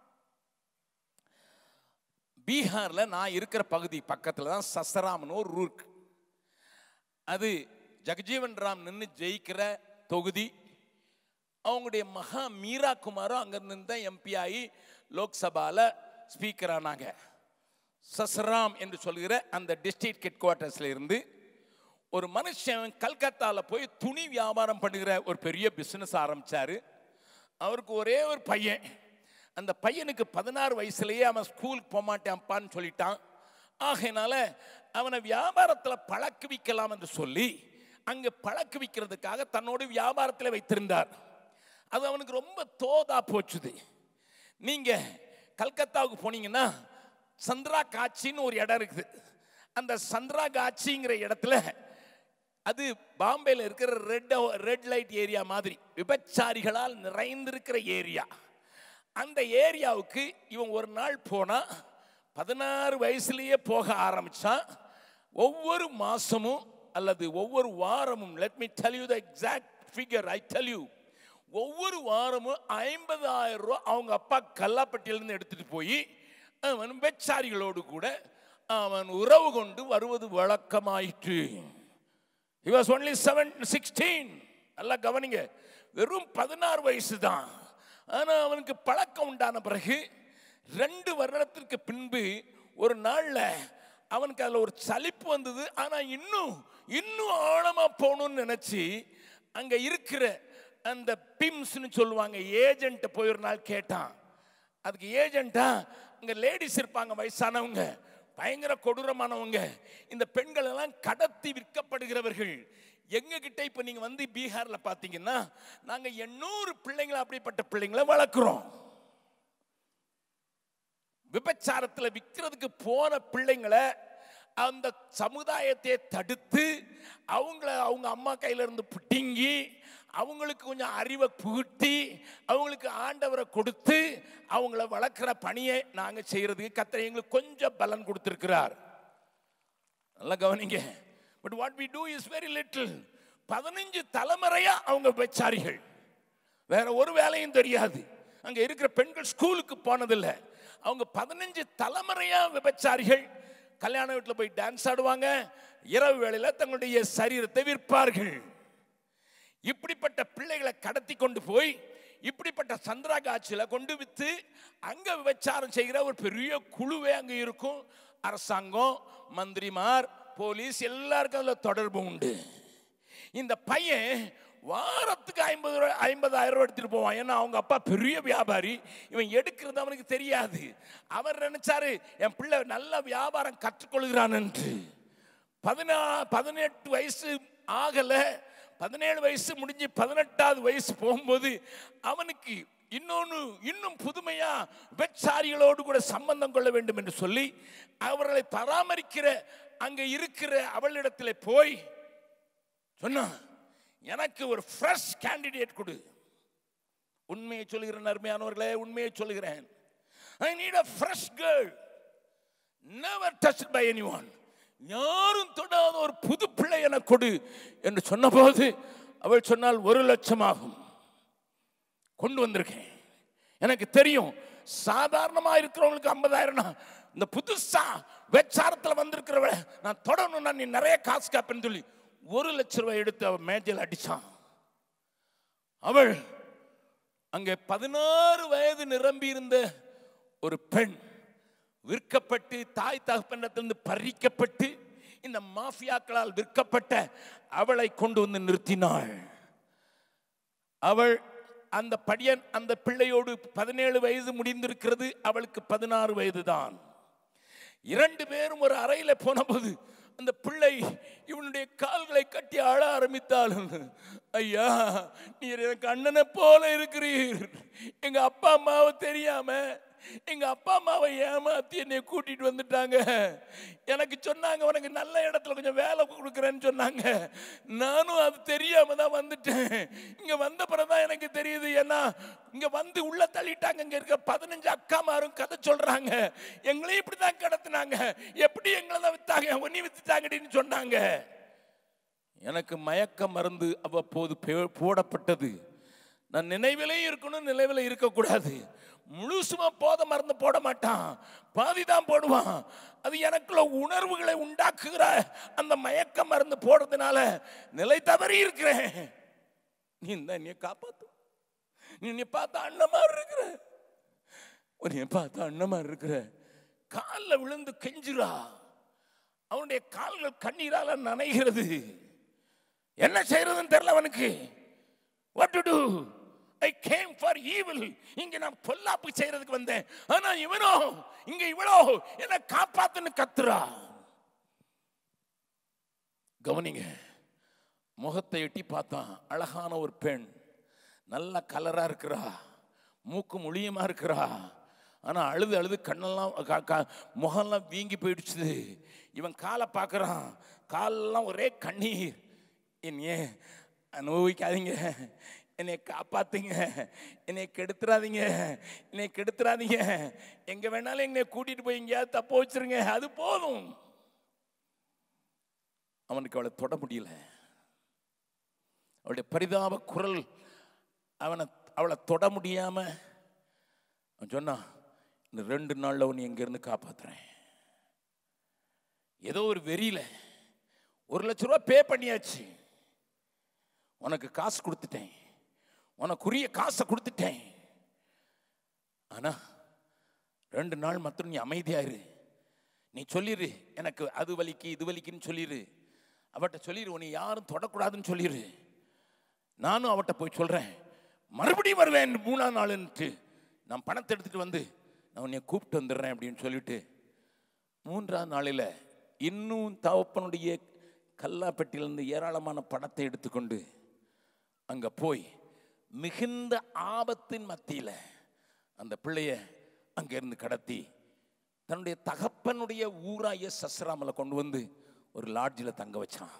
A: பீகார்ல நான் இருக்கிற பகுதி பக்கத்துல தான் சசராம்னு ஒரு ஊர் இருக்கு. அது ஜெகஜீவன் ராம் நின்று ஜெயிக்கிற தொகுதி அவங்களுடைய மகா மீரா குமாரும் அங்கிருந்து தான் எம்பி ஆகி லோக்சபால ஸ்பீக்கர் ஆனாங்க சசராம் என்று சொல்கிற அந்த டிஸ்ட்ரிக்ட் ஹெட் குவார்ட்டர்ஸ்ல இருந்து ஒரு மனுஷன் கல்கத்தால போய் துணி வியாபாரம் பண்ணுகிற ஒரு பெரிய பிசினஸ் ஆரம்பிச்சாரு அவருக்கு ஒரே ஒரு பையன் அந்த பையனுக்கு பதினாறு வயசுலயே அவன் ஸ்கூலுக்கு போக மாட்டான்ப்பான்னு சொல்லிட்டான் ஆகையினால அவனை வியாபாரத்தில் பழக்குவிக்கலாம் என்று சொல்லி அங்கே பழக்குவிக்கிறதுக்காக தன்னோடு வியாபாரத்தில் வைத்திருந்தார் அது அவனுக்கு ரொம்ப தோதா போச்சுது நீங்க கல்கத்தாவுக்கு போனீங்கன்னா சந்திரா காட்சின்னு ஒரு இடம் இருக்குது அந்த சந்திரா காட்சிங்கிற இடத்துல அது பாம்பேல இருக்கிற ரெட் ரெட் லைட் ஏரியா மாதிரி விபச்சாரிகளால் நிறைந்திருக்கிற ஏரியா அந்த ஏரியாவுக்கு இவன் ஒரு நாள் போனா பதினாறு வயசுலயே போக ஆரம்பிச்சான் ஒவ்வொரு மாசமும் அல்லது ஒவ்வொரு வாரமும் let me tell you the exact figure I tell you ஒவ்வொரு வாரமும் ஐம்பதாயிரம் ரூபாய் அவங்க அப்பா கல்லாப்பட்டியிலிருந்து எடுத்துட்டு போய் அவன் வெச்சாரிகளோடு கூட அவன் உறவு கொண்டு வருவது வழக்கமாயிற்று he was only seven sixteen நல்லா கவனிங்க வெறும் பதினாறு வயசு தான் ஆனா அவனுக்கு பழக்கம் உண்டான பிறகு ரெண்டு வருடத்திற்கு பின்பு ஒரு நாள்ல அவனுக்கு அதுல ஒரு சலிப்பு வந்தது ஆனா இன்னும் இன்னும் ஆழமா போகணும்னு நினைச்சு அங்க இருக்கிற அந்த பிம்ஸ்னு சொல்லுவாங்க ஏஜென்ட் போய் ஒரு நாள் கேட்டான் அதுக்கு ஏஜென்ட்டா அங்க லேடிஸ் இருப்பாங்க வயசானவங்க பயங்கர கொடூரமானவங்க இந்த பெண்கள் எல்லாம் கடத்தி விற்கப்படுகிறவர்கள் எங்க கிட்ட இப்ப நீங்க வந்து பீகார்ல பாத்தீங்கன்னா நாங்க எண்ணூறு பிள்ளைங்களை அப்படிப்பட்ட பிள்ளைங்களை வளர்க்குறோம் விபச்சாரத்துல விற்கிறதுக்கு போன பிள்ளைங்களை அந்த சமுதாயத்தை தடுத்து அவங்கள அவங்க அம்மா கையில இருந்து பிடுங்கி அவங்களுக்கு கொஞ்சம் அறிவை புகுட்டி அவங்களுக்கு ஆண்டவரை கொடுத்து அவங்கள வளர்க்குற பணியை நாங்க செய்யறதுக்கு கத்தரை எங்களுக்கு கொஞ்சம் பலன் கொடுத்திருக்கிறார் நல்லா கவனிங்க but what we do is very little பதினஞ்சு தலைமுறையா அவங்க விபச்சாரிகள் வேற ஒரு வேலையும் தெரியாது அங்க இருக்கிற பெண்கள் ஸ்கூலுக்கு போனதில்லை அவங்க பதினஞ்சு தலைமுறையா விபச்சாரிகள் கல்யாண வீட்டில் போய் டான்ஸ் ஆடுவாங்க இரவு வேளையில தங்களுடைய சரீரத்தை விற்பார்கள் இப்படிப்பட்ட பிள்ளைகளை கடத்தி கொண்டு போய் இப்படிப்பட்ட சந்திரா காட்சியில கொண்டு வித்து அங்க விபச்சாரம் செய்கிற ஒரு பெரிய குழுவே அங்க இருக்கும் அரசாங்கம் மந்திரிமார் போலீஸ் எல்லாருக்கும் அதுல தொடர்பு உண்டு இந்த பையன் வாரத்துக்கு ஐம்பது ரூபாய் ஐம்பதாயிரம் ரூபாய் எடுத்துட்டு போவான் ஏன்னா அவங்க அப்பா பெரிய வியாபாரி இவன் எடுக்கிறது அவனுக்கு தெரியாது அவர் நினைச்சாரு என் பிள்ளை நல்ல வியாபாரம் கற்றுக்கொள்கிறான் என்று பதினா பதினெட்டு வயசு ஆகல பதினேழு வயசு முடிஞ்சு பதினெட்டாவது வயசு போகும்போது அவனுக்கு இன்னொன்று இன்னும் புதுமையா விபச்சாரிகளோடு கூட சம்பந்தம் கொள்ள வேண்டும் என்று சொல்லி அவர்களை பராமரிக்கிற அங்க இருக்கிற அவளிடத்தில் போய் சொன்னான் எனக்கு ஒரு ஃப்ரெஷ் கேண்டிடேட் கொடு உண்மையை சொல்கிறேன் அருமையானவர்களே உண்மையை சொல்கிறேன் I need a fresh girl never touch by anyone யாரும் தொடாத ஒரு புது பிள்ளை எனக்கு கொடு என்று சொன்னபோது அவள் சொன்னால் ஒரு லட்சம் ஆகும் கொண்டு வந்திருக்கேன் எனக்கு தெரியும் சாதாரணமா இருக்கிறவங்களுக்கு ஐம்பதாயிரம் இந்த புதுசா வெச்சாரத்தில் வந்திருக்கிறவள நான் தொடரணும்னா நீ நிறைய காசு காப்பேன்னு சொல்லி ஒரு லட்ச ரூபாய் எடுத்து அவன் மேஜையில் அடிச்சான் அவள் அங்கே பதினாறு வயது நிரம்பி இருந்த ஒரு பெண் விற்கப்பட்டு தாய் தகப்பனத்திலிருந்து பறிக்கப்பட்டு இந்த மாஃபியாக்களால் விற்கப்பட்ட அவளை கொண்டு வந்து நிறுத்தினாள் அவள் அந்த படியன் அந்த பிள்ளையோடு பதினேழு வயது முடிந்திருக்கிறது அவளுக்கு பதினாறு வயது தான் இரண்டு பேரும் ஒரு அறையில போனபோது அந்த பிள்ளை இவனுடைய கால்களை கட்டி அழ ஆரம்பித்தாள் ஐயா நீர் எனக்கு அண்ணனை போல இருக்கிறீர் எங்க அப்பா அம்மாவை தெரியாம எங்க அப்பா அம்மாவை ஏமாத்தி என்னை கூட்டிட்டு வந்துட்டாங்க எனக்கு சொன்னாங்க உனக்கு நல்ல இடத்துல கொஞ்சம் வேலை கொடுக்குறேன்னு சொன்னாங்க நானும் அது தெரியாம தான் வந்துட்டேன் இங்க வந்த பிறகுதான் எனக்கு தெரியுது ஏன்னா இங்க வந்து உள்ள தள்ளிட்டாங்க இங்க இருக்க பதினஞ்சு அக்காமாரும் கதை சொல்றாங்க எங்களையும் இப்படிதான் கடத்துனாங்க எப்படி எங்களை தான் வித்தாங்க ஒன்னி வித்துட்டாங்கடின்னு சொன்னாங்க எனக்கு மயக்க மருந்து அவ்வப்போது பே- போடப்பட்டது நான் நினைவிலையும் இருக்கணும் நினைவில் இருக்கக்கூடாது முழுசுமா போத மருந்து போட மாட்டான் பாதி தான் போடுவான் அது எனக்குள்ள உணர்வுகளை உண்டாக்குகிற அந்த மயக்க மருந்து போடுறதுனால நிலை தவறி இருக்கிறேன் நீ இந்த என்னைய காப்பாத்து நீ என்னை பார்த்தா அண்ணன் மாதிரி இருக்கிற உன்னைய பார்த்தா அண்ணன் மாதிரி இருக்கிற காலில் விழுந்து கெஞ்சுறா அவனுடைய கால்கள் கண்ணீரால நனைகிறது என்ன செய்யறதுன்னு தெரியல அவனுக்கு what to do I came for evil இங்க நான் பொல்லாப்பு செய்யறதுக்கு வந்தேன் ஆனா இவனோ இங்க இவளோ என்ன காப்பாத்துன்னு கத்துறா கவனிங்க முகத்தை எட்டி பார்த்தான் அழகான ஒரு பெண் நல்ல கலரா இருக்கிறா மூக்கு முழியமா இருக்கிறா ஆனா அழுது அழுது கண்ணெல்லாம் க- க- முகம்லாம் வீங்கி போயிடுச்சு இவன் காலை பார்க்கறான் காலெல்லாம் ஒரே கண்ணீர் என்னையே அனுபவிக்காதீங்க என்னை காப்பாத்துங்க என்னை கெடுத்துறாதீங்க என்னை கெடுத்துறாதீங்க எங்க வேணாலும் என்னை கூட்டிட்டு போய் எங்கேயாவது தப்ப வச்சிருங்க அது போதும் அவனுக்கு அவளை தொட முடியல அவளுடைய பரிதாப குரல் அவனை அவளை தொட முடியாம அவன் சொன்னான் இந்த ரெண்டு நாள்ல உன்னை இங்கிருந்து காப்பாத்துறேன் ஏதோ ஒரு வெறியில ஒரு லட்ச ரூபா பே பண்ணியாச்சு உனக்கு காசு கொடுத்துட்டேன் உனக்குரிய காசை கொடுத்துட்டேன் ஆனா ரெண்டு நாள் மாத்திரம் நீ அமைதியா இரு நீ சொல்லிரு எனக்கு அது வலிக்கு இது வலிக்குன்னு சொல்லிரு அவட்ட சொல்லிரு உன்னை யாரும் தொடக்கூடாதுன்னு சொல்லிரு நானும் அவட்ட போய் சொல்றேன் மறுபடியும் வருவேன் மூணாம் நாளுன்ட்டு நான் பணத்தை எடுத்துட்டு வந்து நான் உன்னை கூப்பிட்டு வந்துடுறேன் அப்படின்னு சொல்லிட்டு மூன்றாம் நாளில் இன்னும் தகப்பனுடைய கல்லாப்பெட்டியிலிருந்து ஏராளமான பணத்தை எடுத்துக்கொண்டு அங்க போய் மிகுந்த ஆபத்தின் மத்தியில அந்த பிள்ளைய அங்கிருந்து கடத்தி தன்னுடைய தகப்பனுடைய ஊராய சஸ்ராமல கொண்டு வந்து ஒரு லாட்ஜில் தங்க வச்சான்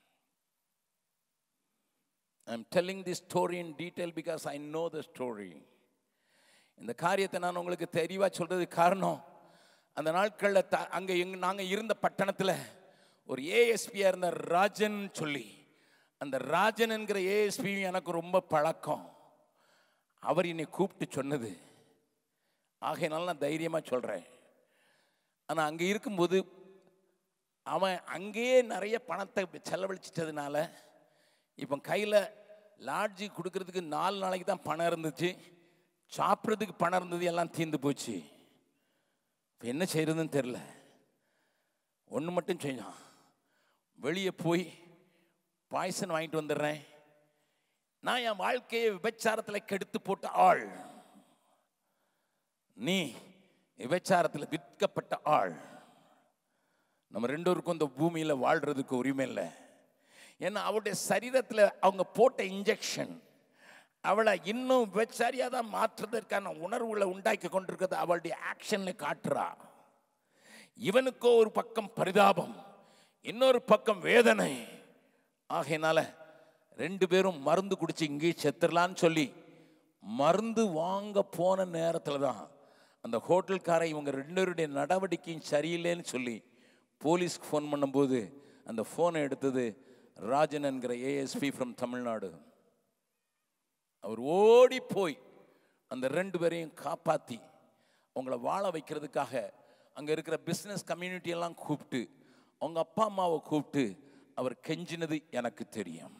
A: I'm telling the story in detail because I know the story இந்த காரியத்தை நான் உங்களுக்கு தெளிவாக சொல்றதுக்கு காரணம் அந்த நாட்களில் த அங்கே எங் நாங்கள் இருந்த பட்டணத்தில் ஒரு ஏஎஸ்பியாக இருந்த ராஜன் சொல்லி அந்த ராஜன் என்கிற ஏஎஸ்பி எனக்கு ரொம்ப பழக்கம் அவர் என்னை கூப்பிட்டு சொன்னது ஆகையினால நான் தைரியமாக சொல்கிறேன் ஆனால் அங்கே இருக்கும்போது அவன் அங்கேயே நிறைய பணத்தை செலவழிச்சிட்டதுனால இப்போ கையில் லாட்ஜி கொடுக்கறதுக்கு நாலு நாளைக்கு தான் பணம் இருந்துச்சு சாப்பிட்றதுக்கு பணம் இருந்தது எல்லாம் தீர்ந்து போச்சு இப்போ என்ன செய்யறதுன்னு தெரில ஒன்று மட்டும் செஞ்சான் வெளியே போய் பாய்சன் வாங்கிட்டு வந்துடுறேன் நான் என் வாழ்க்கையை விபச்சாரத்தில் கெடுத்து போட்ட ஆள் நீ விபச்சாரத்தில் விற்கப்பட்ட ஆள் நம்ம ரெண்டோருக்கும் இந்த பூமியில் வாழ்றதுக்கு உரிமை இல்லை ஏன்னா அவருடைய சரீரத்தில் அவங்க போட்ட இன்ஜெக்ஷன் அவளை இன்னும் விபச்சாரியாக தான் மாற்றுறதற்கான உணர்வுகளை உண்டாக்கி கொண்டிருக்கிறது அவளுடைய ஆக்ஷனில் காட்டுறா இவனுக்கோ ஒரு பக்கம் பரிதாபம் இன்னொரு பக்கம் வேதனை ஆகையினால ரெண்டு பேரும் மருந்து குடிச்சு இங்கே செத்துடலான்னு சொல்லி மருந்து வாங்க போன நேரத்தில் தான் அந்த ஹோட்டல்காரை இவங்க ரெண்டு பேருடைய நடவடிக்கையும் சரியில்லைன்னு சொல்லி போலீஸ்க்கு ஃபோன் பண்ணும்போது அந்த ஃபோனை எடுத்தது ராஜன் என்கிற ஏஎஸ்பி ஃப்ரம் தமிழ்நாடு அவர் ஓடி போய் அந்த ரெண்டு பேரையும் காப்பாற்றி அவங்கள வாழ வைக்கிறதுக்காக அங்கே இருக்கிற பிஸ்னஸ் கம்யூனிட்டி எல்லாம் கூப்பிட்டு அவங்க அப்பா அம்மாவை கூப்பிட்டு அவர் கெஞ்சினது எனக்கு தெரியும்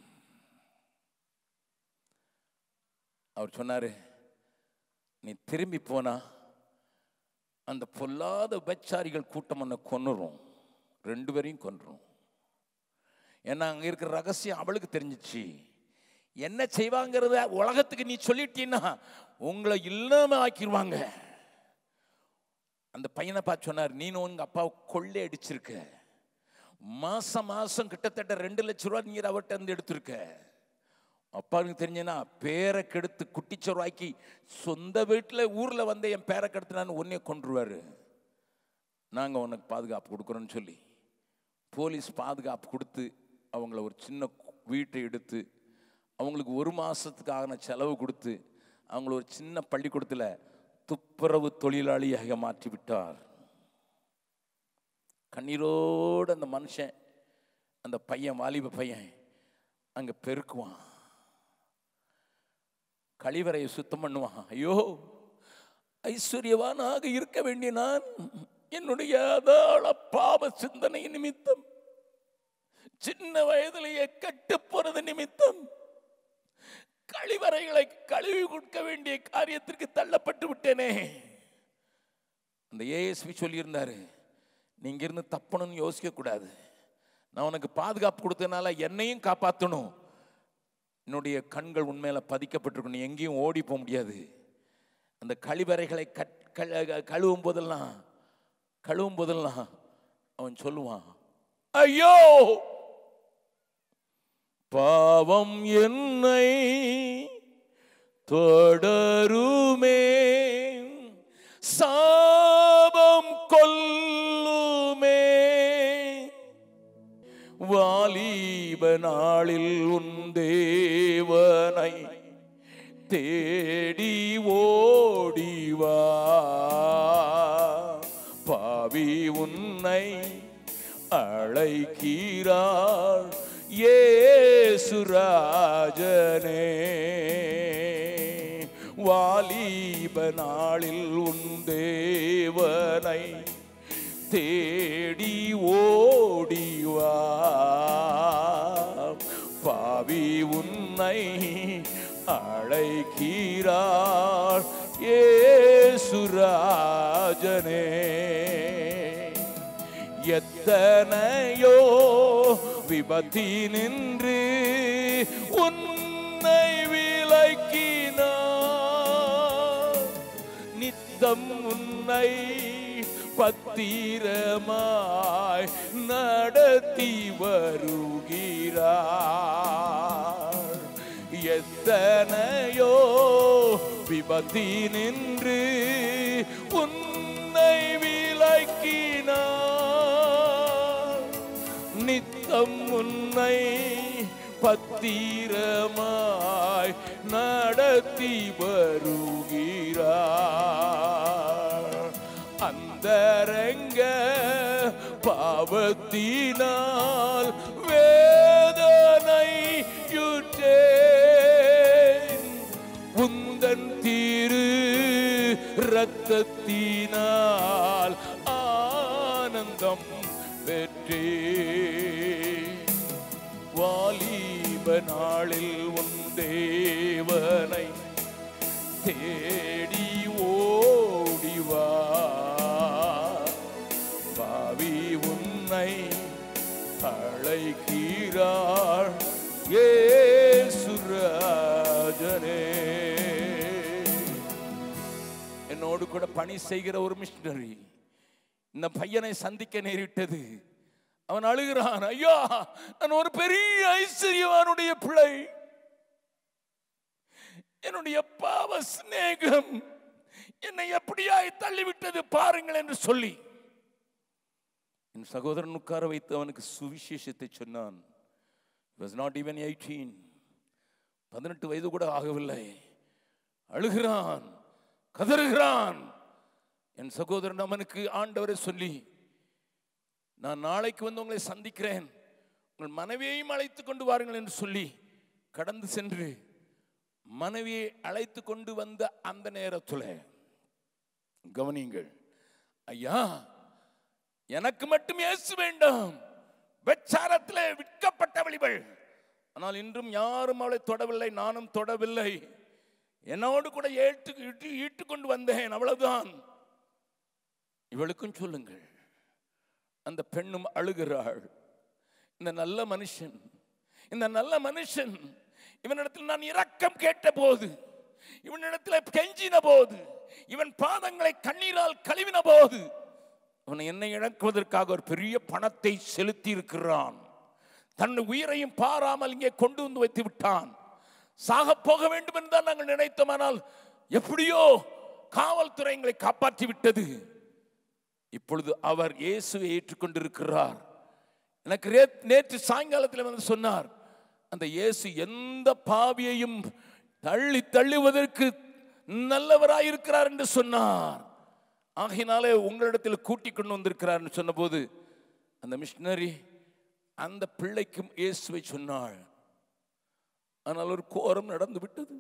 A: அவர் சொன்னாரு நீ திரும்பி போனா அந்த பொல்லாத விபச்சாரிகள் கூட்டம் உன்னை கொன்னுரும் ரெண்டு பேரையும் கொன்றும் ஏன்னா அங்க இருக்கிற ரகசியம் அவளுக்கு தெரிஞ்சிச்சு என்ன செய்வாங்கிறத உலகத்துக்கு நீ சொல்லிட்டீன்னா உங்களை இல்லாம ஆக்கிடுவாங்க அந்த பையனை பார்த்து சொன்னார் நீனும் உங்க அப்பாவை கொள்ளை அடிச்சிருக்க மாசம் மாசம் கிட்டத்தட்ட ரெண்டு லட்ச ரூபா நீர் அவர்கிட்ட இருந்து எடுத்திருக்க அப்பாவுக்கு தெரிஞ்சேன்னா பேரை கெடுத்து குட்டிச்சோறாக்கி சொந்த வீட்டில் ஊரில் வந்து என் பேரை கெடுத்துனான்னு ஒன்னே கொண்டுருவாரு நாங்கள் உனக்கு பாதுகாப்பு கொடுக்குறோன்னு சொல்லி போலீஸ் பாதுகாப்பு கொடுத்து அவங்கள ஒரு சின்ன வீட்டை எடுத்து அவங்களுக்கு ஒரு மாதத்துக்கு ஆகின செலவு கொடுத்து அவங்கள ஒரு சின்ன பள்ளிக்கூடத்தில் துப்புரவு தொழிலாளியாக மாற்றி விட்டார் கண்ணீரோடு அந்த மனுஷன் அந்த பையன் வாலிப பையன் அங்கே பெருக்குவான் கழிவறையை சுத்தம் பண்ணுவான் ஐயோ ஐஸ்வர்யவானாக இருக்க வேண்டிய நான் என்னுடைய அதாள பாவ சிந்தனை நிமித்தம் சின்ன வயதிலேயே கட்டு போறது நிமித்தம் கழிவறைகளை கழுவி கொடுக்க வேண்டிய காரியத்திற்கு தள்ளப்பட்டு விட்டேனே அந்த ஏஎஸ்பி சொல்லியிருந்தாரு நீங்க இருந்து தப்பணும்னு யோசிக்க கூடாது நான் உனக்கு பாதுகாப்பு கொடுத்ததுனால என்னையும் காப்பாற்றணும் என்னுடைய கண்கள் உண்மையில பதிக்கப்பட்டிருக்கும் நீ எங்கேயும் ஓடி போக முடியாது அந்த கழிவறைகளை கட் கழ- கழுவும் போதெல்லாம் கழுவும் போதெல்லாம் அவன் சொல்லுவான் ஐயோ பாவம் என்னை தொடருமே சாபம் கொல்லுமே வாலிப நாளில் உன் தேவனை தேடி ஓடிவா பாவி உன்னை அழைக்கிறாள் ஏசுராஜனே வாலிப நாளில் உன் தேவனை தேடி ஓடிவா பாவி உன்னை அழைக்கிறார் ஏசுராஜனே எத்தனையோ விபத்தி நின்று உன்னை விலக்கினார் நித்தம் உன்னை பத்திரமாய் நடத்தி வருகிறார் எத்தனையோ விபத்தி நின்று உன்னை விலக்கினார் நித்தம் உன்னை பத்திரமாய் நடத்தி வருகிறார் அந்தரங்க பாவத்தினால் வேதனை யுற்றேன் உந்தன் திரு ரத்தத்தினால் ஆனந்தம் பெற்றே வாலிப நாளில் உன் தேவனை தேடி ஓடிவா பாவி உன்னை அழைக்கிறார் ஏசுராஜனே என்னோடு கூட பணி செய்கிற ஒரு மிஷினரி இந்த பையனை சந்திக்க நேரிட்டது அவன் அழுகிறான் ஐயா நான் ஒரு பெரிய ஐஸ்வர்யவானுடைய பிள்ளை என்னுடைய பாவ சிநேகம் என்னை எப்படியாய் தள்ளிவிட்டது பாருங்கள் என்று சொல்லி என் சகோதரன் உட்கார வைத்து அவனுக்கு சுவிசேஷத்தை சொன்னான் வாஸ் நாட் ஈவன் எயிட்டீன் பதினெட்டு வயது கூட ஆகவில்லை அழுகிறான் கதறுகிறான் என் சகோதரன் அவனுக்கு ஆண்டவரை சொல்லி நான் நாளைக்கு வந்து உங்களை சந்திக்கிறேன் உங்கள் மனைவியையும் அழைத்து கொண்டு வாருங்கள் என்று சொல்லி கடந்து சென்று மனைவியை அழைத்து கொண்டு வந்த அந்த நேரத்தில் கவனியுங்கள் ஐயா எனக்கு மட்டும் இயேசு வேண்டாம் வெச்சாரத்திலே விற்கப்பட்டவள் இவள் ஆனால் இன்றும் யாரும் அவளை தொடவில்லை நானும் தொடவில்லை என்னோடு கூட ஏற்று ஈட்டு ஈட்டு கொண்டு வந்தேன் அவ்வளவுதான் இவளுக்கும் சொல்லுங்கள் அந்த பெண்ணும் அழுகிறாள் இந்த நல்ல மனுஷன் இந்த நல்ல மனுஷன் இவனிடத்தில் நான் இரக்கம் கேட்ட போது இவனிடத்தில் கெஞ்சின போது இவன் பாதங்களை கண்ணீரால் கழுவின போது அவன் என்னை இழக்குவதற்காக ஒரு பெரிய பணத்தை செலுத்தி இருக்கிறான் தன் உயிரையும் பாராமல் இங்கே கொண்டு வந்து வைத்து விட்டான் சாக போக வேண்டும் என்று தான் நாங்கள் நினைத்தோமானால் எப்படியோ காவல்துறை எங்களை காப்பாற்றி விட்டது இப்பொழுது அவர் இயேசுவை ஏற்றுக்கொண்டிருக்கிறார் எனக்கு ரே- நேற்று சாயங்காலத்தில் வந்து சொன்னார் அந்த இயேசு எந்த பாவியையும் தள்ளி தள்ளுவதற்கு நல்லவராயிருக்கிறார் என்று சொன்னார் ஆகையினாலே உங்களிடத்தில் கூட்டிக் கொண்டு வந்திருக்கிறார் சொன்னபோது அந்த மிஷினரி அந்த பிள்ளைக்கும் இயேசுவை சொன்னாள் ஆனால் ஒரு கோரம் நடந்து விட்டது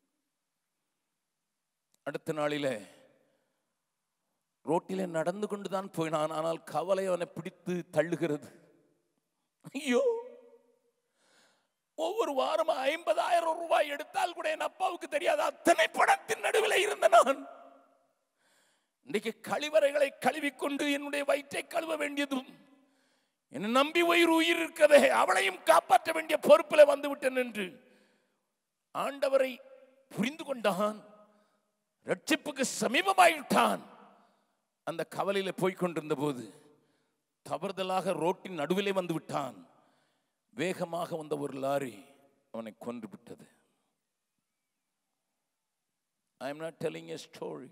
A: அடுத்த நாளிலே ரோட்டிலே நடந்து கொண்டுதான் போயினான் ஆனால் கவலை அவனை பிடித்து தள்ளுகிறது ஐயோ ஒவ்வொரு வாரம் ஐம்பதாயிரம் ரூபாய் எடுத்தால் கூட என் அப்பாவுக்கு தெரியாத அத்தனை பணத்தின் நடுவில் இருந்த நான் இன்றைக்கு கழிவறைகளை கழுவிக்கொண்டு என்னுடைய வயிற்றை கழுவ வேண்டியதும் என்னை நம்பி உயிர் உயிர் இருக்கதே அவளையும் காப்பாற்ற வேண்டிய பொறுப்பில் வந்து விட்டேன் என்று ஆண்டவரை புரிந்து கொண்டான் ரட்சிப்புக்கு சமீபமாயிட்டான் அந்த கவலையில போய் கொண்டிருந்த போது தவறுதலாக ரோட்டின் நடுவிலே வந்து விட்டான் வேகமாக வந்த ஒரு லாரி அவனை கொன்று விட்டது I am not telling a story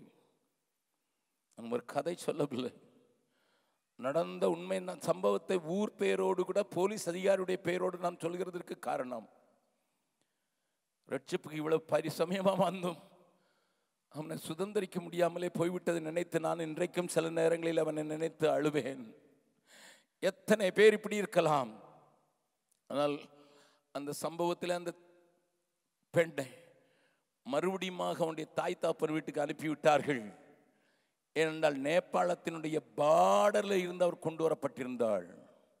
A: நான் ஒரு கதை சொல்லவில்லை நடந்த உண்மை நான் சம்பவத்தை ஊர் பெயரோடு கூட போலீஸ் அதிகாரியுடைய பெயரோடு நான் சொல்கிறதற்கு காரணம் ரட்சிப்புக்கு இவ்வளவு பரிசமயமாக வந்தோம் அவனை சுதந்திரிக்க முடியாமலே போய்விட்டதை நினைத்து நான் இன்றைக்கும் சில நேரங்களில் அவனை நினைத்து அழுவேன் எத்தனை பேர் இப்படி இருக்கலாம் ஆனால் அந்த சம்பவத்தில் அந்த பெண்ணை மறுபடியுமாக அவனுடைய தாய் தாப்பன் வீட்டுக்கு அனுப்பிவிட்டார்கள் ஏனென்றால் நேபாளத்தினுடைய பார்டரில் இருந்து அவர் கொண்டு வரப்பட்டிருந்தாள்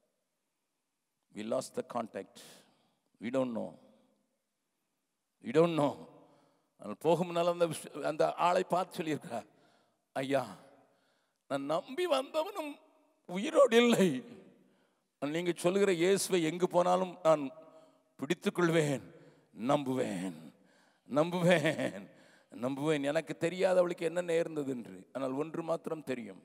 A: we lost the contact we don't know we don't know ஆனால் போகும் முன்னால் அந்த விஷ- அந்த ஆளை பார்த்து சொல்லியிருக்கா ஐயா நான் நம்பி வந்தவனும் உயிரோடு இல்லை நீங்க சொல்லுகிற இயேசுவை எங்கு போனாலும் நான் பிடித்துக்கொள்வேன் நம்புவேன் நம்புவேன் நம்புவேன் எனக்கு தெரியாத அவளுக்கு என்ன நேர்ந்தது என்று ஆனால் ஒன்று மாத்திரம் தெரியும்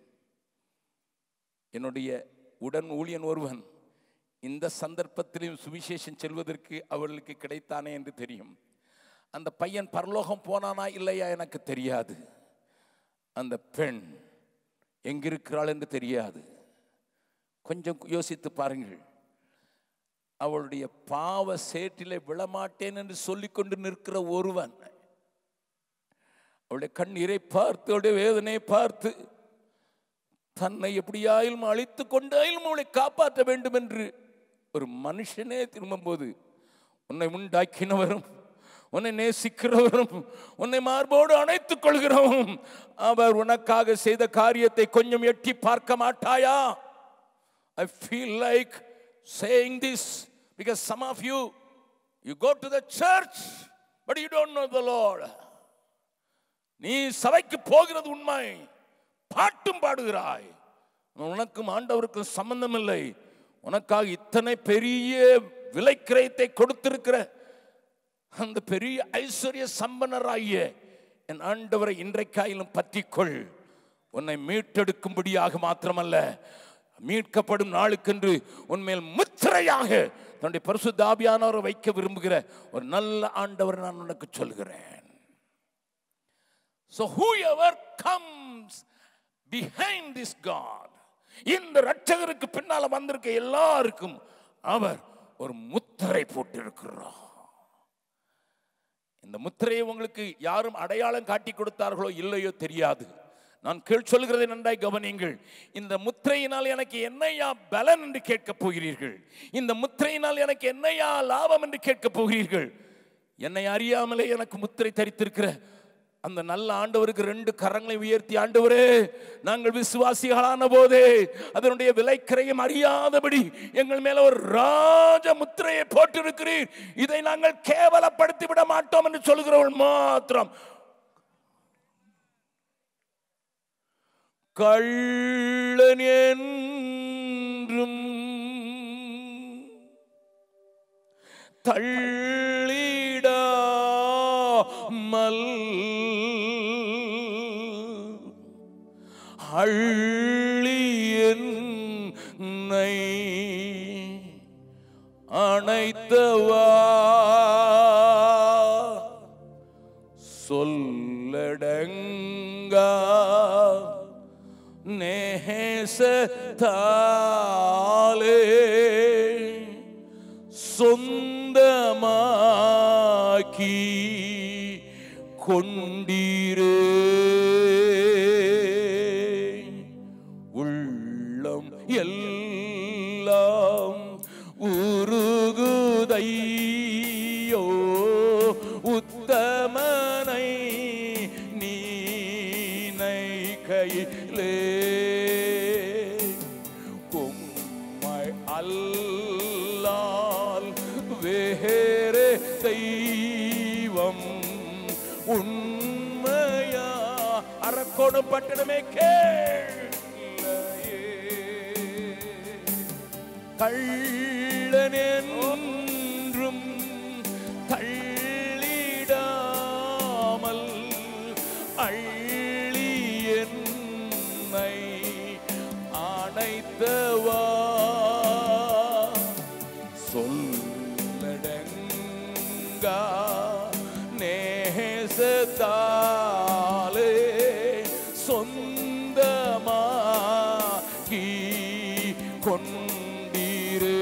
A: என்னுடைய உடன் ஊழியன் ஒருவன் இந்த சந்தர்ப்பத்திலும் சுவிசேஷம் செல்வதற்கு அவர்களுக்கு கிடைத்தானே என்று தெரியும் அந்த பையன் பரலோகம் போனானா இல்லையா எனக்கு தெரியாது அந்த பெண் எங்கிருக்கிறாள் என்று தெரியாது கொஞ்சம் யோசித்து பாருங்கள் அவளுடைய பாவ சேற்றிலே விழமாட்டேன் என்று சொல்லிக்கொண்டு நிற்கிற ஒருவன் அவளுடைய கண்ணீரை பார்த்து அவளுடைய வேதனையை பார்த்து தன்னை எப்படியாயிலும் அழித்து கொண்டாயிலும் அவளை காப்பாற்ற வேண்டும் என்று ஒரு மனுஷனே திரும்பும்போது உன்னை உண்டாக்கினவரும் உன்னை நேசிக்கிறவரும் உன்னை மார்போடு அணைத்துக் கொள்கிறவரும் அவர் உனக்காக செய்த காரியத்தை கொஞ்சம் எட்டி பார்க்க மாட்டாயா I feel like saying this because some of you, you go to the church, but you don't know the Lord. நீ சபைக்கு போகிறது உண்மை பாட்டும் பாடுகிறாய் உனக்கும் ஆண்டவருக்கும் சம்பந்தம் இல்லை உனக்காக இத்தனை பெரிய விலைக்கிரயத்தை கொடுத்திருக்கிற அந்த பெரிய ஐஸ்வர்ய சம்பனராகிய என் ஆண்டவரை இன்றைக்காயிலும் பற்றிக்கொள் உன்னை மீட்டெடுக்கும்படியாக மாத்திரமல்ல மீட்கப்படும் நாளுக்கென்று உன்மேல் முத்திரையாக தன்னுடைய பரிசுத்த ஆவியானவரை வைக்க விரும்புகிற ஒரு நல்ல ஆண்டவர் நான் உனக்கு சொல்கிறேன் So whoever comes behind this God இந்த ரட்சகருக்கு பின்னால வந்திருக்க எல்லாருக்கும் அவர் ஒரு முத்திரை போட்டிருக்கிறார் இந்த முத்திரையை உங்களுக்கு யாரும் அடையாளம் காட்டி கொடுத்தார்களோ இல்லையோ தெரியாது நான் கேள் சொல்கிறதை நன்றாய் கவனியுங்கள் இந்த முத்திரையினால் எனக்கு என்னையா பலன் என்று கேட்கப் போகிறீர்கள் இந்த முத்திரையினால் எனக்கு என்னையா லாபம் என்று கேட்கப் போகிறீர்கள் என்னை அறியாமலே எனக்கு முத்திரை தரித்திருக்கிற அந்த நல்ல ஆண்டவருக்கு ரெண்டு கரங்களை உயர்த்தி ஆண்டவரே நாங்கள் விசுவாசிகளான போதே அதனுடைய விலைக்கரையும் அறியாதபடி எங்கள் மேல ஒரு ராஜ முத்திரையை போட்டிருக்கிறீர் இதை நாங்கள் கேவலப்படுத்தி விட மாட்டோம் என்று சொல்கிறவள் மாத்திரம் கள்ளன் என்றும் தள்ளிடாமல் அள்ளி அணைத்தவா சொல்லடங்கா நேசத்தாலே சொந்தமாக்கி கொண்டீரே உள்ளம் எல்லாம் உருகுதையோ உத்தமனை நீனை கையிலே உம்மை அல்லால் வேறு தெய்வம் உண்மையா அரக்கோணம் பட்டணமே கேளையே கள்ளன் என்றும் தள்ளிடாமல் அள்ளி என்னை அணைத்தவா சொல்லடங்கா நேசத்தாலே சொந்தமாகி கொண்டீரே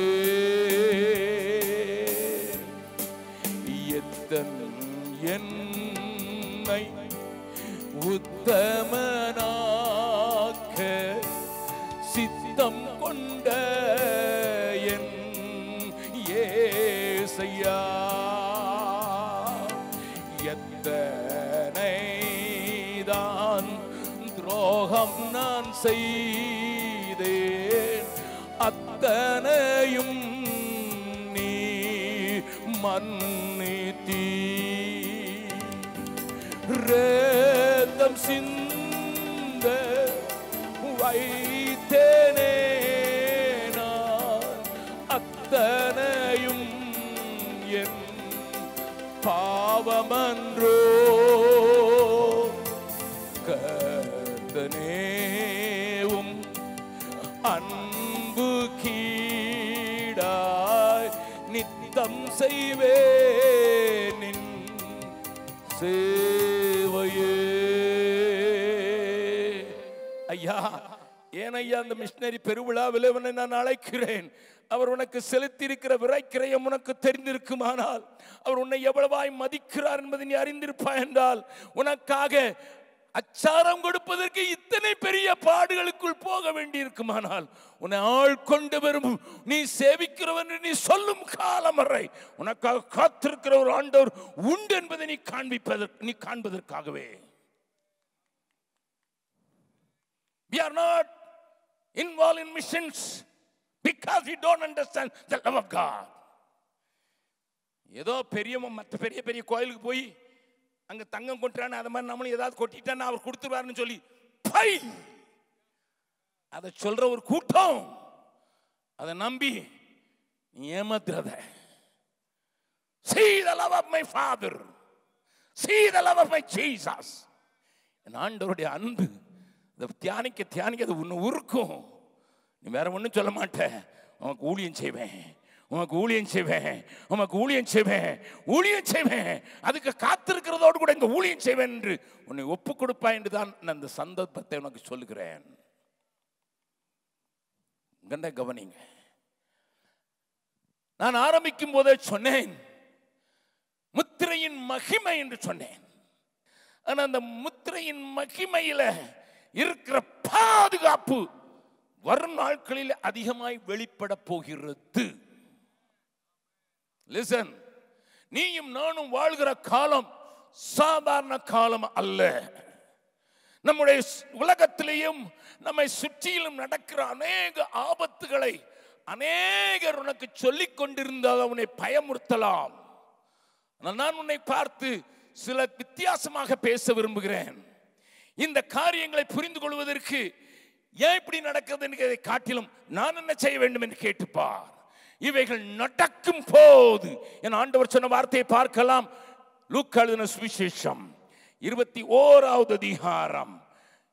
A: எத்தன் என்னை உத்தமனாக்க சித்தம் கொண்ட என் ஏசையா எத்தனைதான் துரோகம் நான் செய்தேன் அத்தனையும் நீ மன்னித்தீ ரத்தம் சிந்த வைத்தேனே நான் அத்தனையும் என் பாவமன்றோ கர்த்தனேவும் அன்பு கீடாய் நித்தம் செய்வேனின் சேவையே ஐயா ஏன் ஐயா அந்த மிஷினரி பெருவிழாவில் உன்னை நான் அழைக்கிறேன் அவர் உனக்கு செலுத்தியிருக்கிற விரைக்கிரயம் உனக்கு தெரிந்திருக்குமானால் அவர் உன்னை எவ்வளவாய் மதிக்கிறார் என்பதை நீ அறிந்திருப்பாய் என்றால் உனக்காக அச்சாரம் கொடுப்பதற்கு இத்தனை பெரிய பாடுகளுக்குள் போக வேண்டியிருக்குமானால் உன்னை ஆள் கொண்டு வரும் நீ சேவிக்கிறவன் என்று நீ சொல்லும் காலம் வரை உனக்காக காத்திருக்கிற ஒரு ஆண்டவர் உண்டு என்பதை நீ காண்பிப்பதற்கு நீ காண்பதற்காகவே We are not involved in missions because we don't understand the love of God. ஏதோ பெரியவன் மற்ற பெரிய பெரிய கோயிலுக்கு போய் அங்க தங்கம் கொட்டுறான்னு அது மாதிரி நம்மளும் ஏதாவது கொட்டிட்டான்னு அவர் கொடுத்துருவாருன்னு சொல்லி பை அதை சொல்ற ஒரு கூட்டம் அதை நம்பி நீ ஏமாத்துறத see the love of my father see the love of my jesus என் ஆண்டவருடைய அன்பு இதை தியானிக்க தியானிக்க அது உன்னை உருக்கும் நீ வேற ஒன்றும் சொல்ல மாட்ட உனக்கு ஊழியம் செய்வேன் உனக்கு ஊழியம் செய்வேன் உனக்கு ஊழியம் செய்வேன் ஊழியம் செய்வேன் அதுக்கு காத்திருக்கிறதோடு கூட இங்க ஊழியம் செய்வேன் என்று உன்னை ஒப்பு கொடுப்பாய் என்று தான் நான் இந்த சந்தர்ப்பத்தை உனக்கு சொல்லுகிறேன் கண்ட கவனிங்க நான் ஆரம்பிக்கும் போதே சொன்னேன் முத்திரையின் மகிமை என்று சொன்னேன் ஆனா அந்த முத்திரையின் மகிமையில இருக்கிற பாதுகாப்பு வரும் நாட்களில் அதிகமாய் வெளிப்பட போகிறது லிசன் நீயும் நானும் வாழ்கிற காலம் சாதாரண காலம் அல்ல நம்முடைய ஸ்- உலகத்திலேயும் நம்மை சுற்றிலும் நடக்கிற அநேக ஆபத்துகளை அநேகர் உனக்கு சொல்லிக் கொண்டிருந்தால் அவனை பயமுறுத்தலாம் ஆனால் நான் உன்னை பார்த்து சில வித்தியாசமாக பேச விரும்புகிறேன் இந்த காரியங்களை புரிந்து கொள்வதற்கு ஏன் இப்படி நடக்கிறது என்கிறதை காட்டிலும் நான் என்ன செய்ய வேண்டும் என்று கேட்டுப்பார் இவைகள் நடக்கும் போது என் ஆண்டவர் சொன்ன வார்த்தையை பார்க்கலாம் லூக்கழுதின சுவிசேஷம் இருபத்தி ஓராவது அதிகாரம்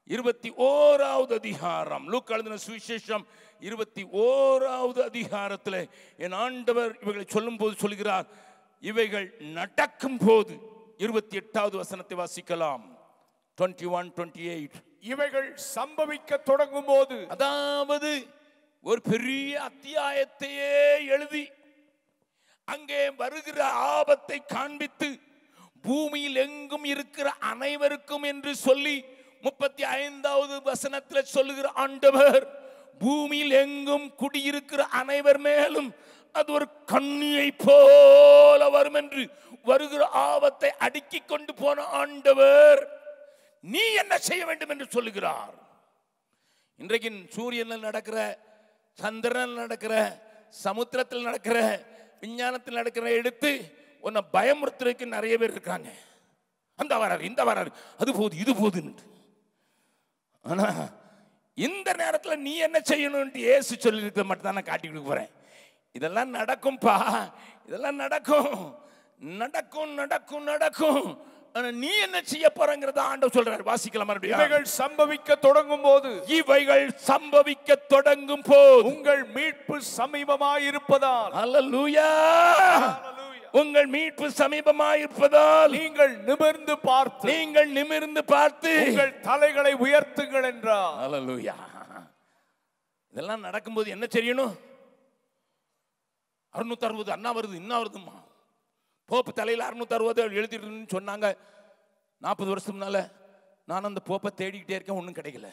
A: இருபத்தி ஓராவது அதிகாரம் லூக்கா எழுதின சுவிசேஷம் இருபத்தி ஓராவது அதிகாரத்தில் என் ஆண்டவர் இவைகளை சொல்லும் போது சொல்கிறார் இவைகள் நடக்கும் போது இருபத்தி எட்டாவது வசனத்தை வாசிக்கலாம் டுவெண்ட்டி ஒன் டுவெண்ட்டி எயிட்
B: இவைகள் சம்பவிக்க தொடங்கும் போது
A: அதாவது ஒரு பெரிய அத்தியாயத்தையே எழுதி அங்கே வருகிற ஆபத்தை காண்பித்து பூமியில் எங்கும் இருக்கிற அனைவருக்கும் என்று சொல்லி முப்பத்தி ஐந்தாவது வசனத்தில் சொல்லுகிற ஆண்டவர் பூமியில் எங்கும் குடியிருக்கிற அனைவர் மேலும் அது ஒரு கண்ணியை போல வரும் என்று வருகிற ஆபத்தை அடுக்கிக் கொண்டு போன ஆண்டவர் நீ என்ன செய்ய வேண்டும் என்று சொல்லுகிறார் இன்றைக்கு சூரியனில் நடக்கிற சந்திரனில் நடக்கிற சமுத்திரத்தில் நடக்கிற விஞ்ஞானத்தில் நடக்கிற எடுத்து உன்னை பயமுறுத்துறதுக்கு நிறைய பேர் இருக்காங்க அந்த வராரு இந்த வராரு அது போகுது இது போகுதுன்னு ஆனா இந்த நேரத்தில் நீ என்ன செய்யணும்னு ஏசு சொல்லியிருக்க மட்டும் தான் நான் காட்டி கொடுக்க போறேன் இதெல்லாம் நடக்கும்பா இதெல்லாம் நடக்கும் நடக்கும் நடக்கும் நடக்கும் ஆனா நீ என்ன செய்ய போறங்கிறத ஆண்டவர் சொல்றாரு வாசிக்கலாம் மறுபடியும்
B: இவைகள் சம்பவிக்க தொடங்கும் போது
A: இவைகள் சம்பவிக்க தொடங்கும் போது
B: உங்கள் மீட்பு சமீபமாயிருப்பதால்
A: அல்லேலூயா
B: Hallelujah.
A: உங்கள் மீட்பு சமீபமாயிருப்பதால்
B: நீங்கள் நிமிர்ந்து பார்த்து
A: நீங்கள் நிமிர்ந்து பார்த்து
B: உங்கள் தலைகளை உயர்த்துங்கள் என்றார்
A: அல்லேலூயா இதெல்லாம் நடக்கும்போது என்ன செய்யணும் அறுநூத்தி அறுபது அண்ணா வருது இன்னும் வருதுமா போப்பு தலையில் அறுநூத்தி அறுபது எழுதிட்டுன்னு சொன்னாங்க நாற்பது வருஷத்துக்கு முன்னால நான் அந்த போப்பை தேடிக்கிட்டே இருக்கேன் ஒன்றும் கிடைக்கல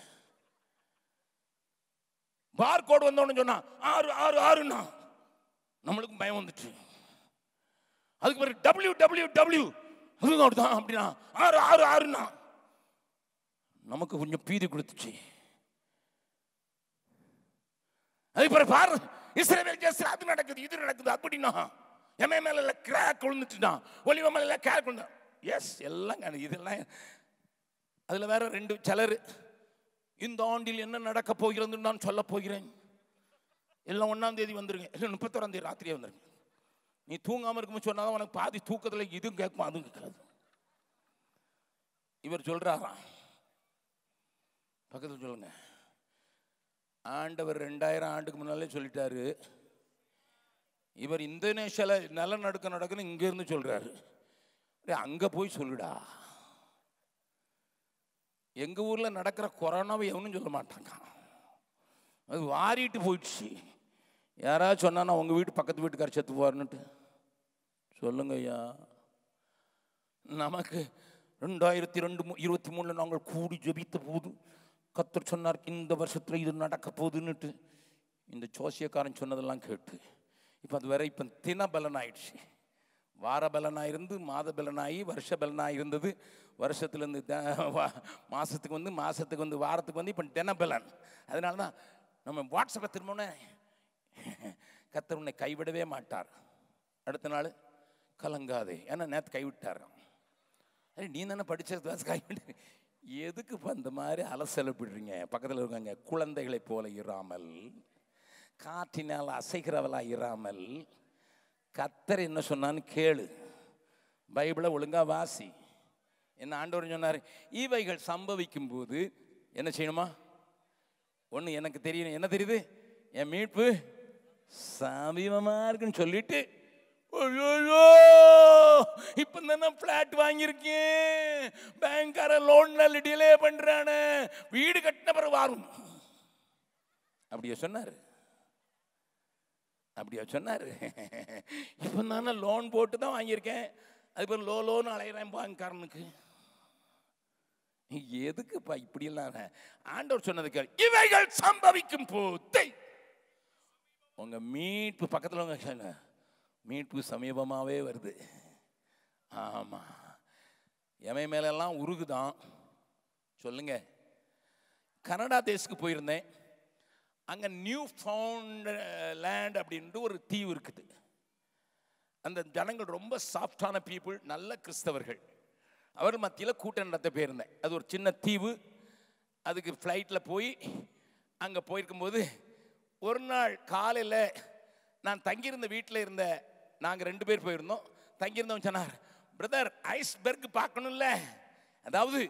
A: பார் கோடு வந்தோன்னு சொன்னா ஆறு ஆறு ஆறுண்ணா நம்மளுக்கும் பயம் வந்துட்டு அதுக்கு பிறகு டபிள்யூ டபிள்யூ டபிள்யூ அதுவும் தான் அப்படின்னா ஆறு ஆறு ஆறுண்ணா நமக்கு கொஞ்சம் பீதி கொடுத்துச்சு அதுக்கு பிறகு பாரு இஸ்ரேல் ஜெஸ்ட் அது நடக்குது இது நடக்குது அப்படின்னா எம்ஏ மேல கிராக் விழுந்துட்டுனா ஒலிவ மேல கிராக் விழுந்தா எஸ் எல்லாம் காணு- இதெல்லாம் அதுல வேற ரெண்டு சிலர் இந்த ஆண்டில் என்ன நடக்க போகிறது நான் சொல்ல போகிறேன் எல்லாம் ஒண்ணாம் தேதி வந்துருங்க இல்லை முப்பத்தோராம் தேதி ராத்திரியே வந்துருங்க நீ தூங்காம இருக்கும்போது சொன்னாதான் உனக்கு பாதி தூக்கத்துல இதுவும் கேட்கும் அதுவும் கேட்காது இவர் சொல்றாராம் பக்கத்தில் சொல்லுங்க ஆண்டவர் ரெண்டாயிரம் ஆண்டுக்கு முன்னாலே சொல்லிட்டாரு இவர் இந்தோனேஷியால நிலநடுக்கம் நடக்குன்னு இங்க இருந்து சொல்றாரு டேய், அங்க போய் சொல்லுடா எங்க ஊர்ல நடக்கிற கொரோனாவை எவனும் சொல்ல மாட்டாங்க அது வாரிட்டு போயிடுச்சு யாராவது சொன்னா உங்க வீட்டு பக்கத்து வீட்டுக்கார செத்து போவாருன்னுட்டு சொல்லுங்க ஐயா நமக்கு ரெண்டாயிரத்தி ரெண்டு மூ- இருபத்தி மூணுல நாங்கள் கூடி ஜெபித்த போது கத்தர் சொன்னார் இந்த வருஷத்துல இது நடக்க போகுதுன்னுட்டு இந்த ஜோசியக்காரன் சொன்னதெல்லாம் கேட்டு இப்போ அது வேற இப்போ தின பலன் ஆயிடுச்சு வார பலனாக இருந்து மாத பலனாகி வருஷ பலனாக இருந்தது வருஷத்துலேருந்து மாதத்துக்கு வந்து மாதத்துக்கு வந்து வாரத்துக்கு வந்து இப்போ தின பலன் அதனால தான் நம்ம வாட்ஸ்அப்பை திரும்பினே கத்தர் உன்னை கைவிடவே மாட்டார் அடுத்த நாள் கலங்காதே ஏன்னா நேற்று கைவிட்டார் ஏய், நீ தானே படிச்சது கைவிட்டு எதுக்கு அந்த மாதிரி அலசலப்படுறீங்க பக்கத்தில் இருக்காங்க குழந்தைகளைப் போல இராமல் காற்றினால் அசைகிறவளா இராமல் கத்தர் என்ன சொன்னான்னு கேளு பைபிளை ஒழுங்கா வாசி என்ன ஆண்டவர் சொன்னார் இவைகள் சம்பவிக்கும் போது என்ன செய்யணுமா ஒன்று எனக்கு தெரியும் என்ன தெரியுது என் மீட்பு சமீபமா இருக்குன்னு சொல்லிட்டு ஐயோ இப்போ தானே ஃப்ளாட் வாங்கியிருக்கேன் பேங்க்கார லோன்ல டிலே பண்றானே வீடு கட்டின பிறகு வரும் அப்படியா சொன்னாரு அப்படியா சொன்னாரு இப்போ தானே லோன் போட்டு தான் வாங்கியிருக்கேன் அது பேர் லோ லோன் அலையிறேன் பேங்க்காரனுக்கு எதுக்குப்பா இப்படியெல்லாம் ஆண்டவர் சொன்னது கேள் இவைகள் சம்பவிக்கும் போதை உங்க மீட்பு பக்கத்தில் உங்க சொல்லுங்க, மீட்பு சமீபமாகவே வருது ஆமா எமை மேலெல்லாம் உருகுதான் சொல்லுங்க கனடா தேசத்துக்கு போயிருந்தேன் அங்க நியூ ஃபவுண்ட் லேண்ட் அப்படின்ட்டு ஒரு தீவு இருக்குது அந்த ஜனங்கள் ரொம்ப சாஃப்டான பீப்புள் நல்ல கிறிஸ்தவர்கள் அவர் மத்தியில் கூட்டம் நடத்த போயிருந்தேன் அது ஒரு சின்ன தீவு அதுக்கு ஃப்ளைட்டில் போய் அங்கே போயிருக்கும்போது ஒரு நாள் காலையில் நான் தங்கியிருந்த வீட்டில் இருந்த நாங்கள் ரெண்டு பேர் போயிருந்தோம் தங்கியிருந்தவன் சொன்னார் பிரதர் ஐஸ்பெர்க் பார்க்கணும்ல அதாவது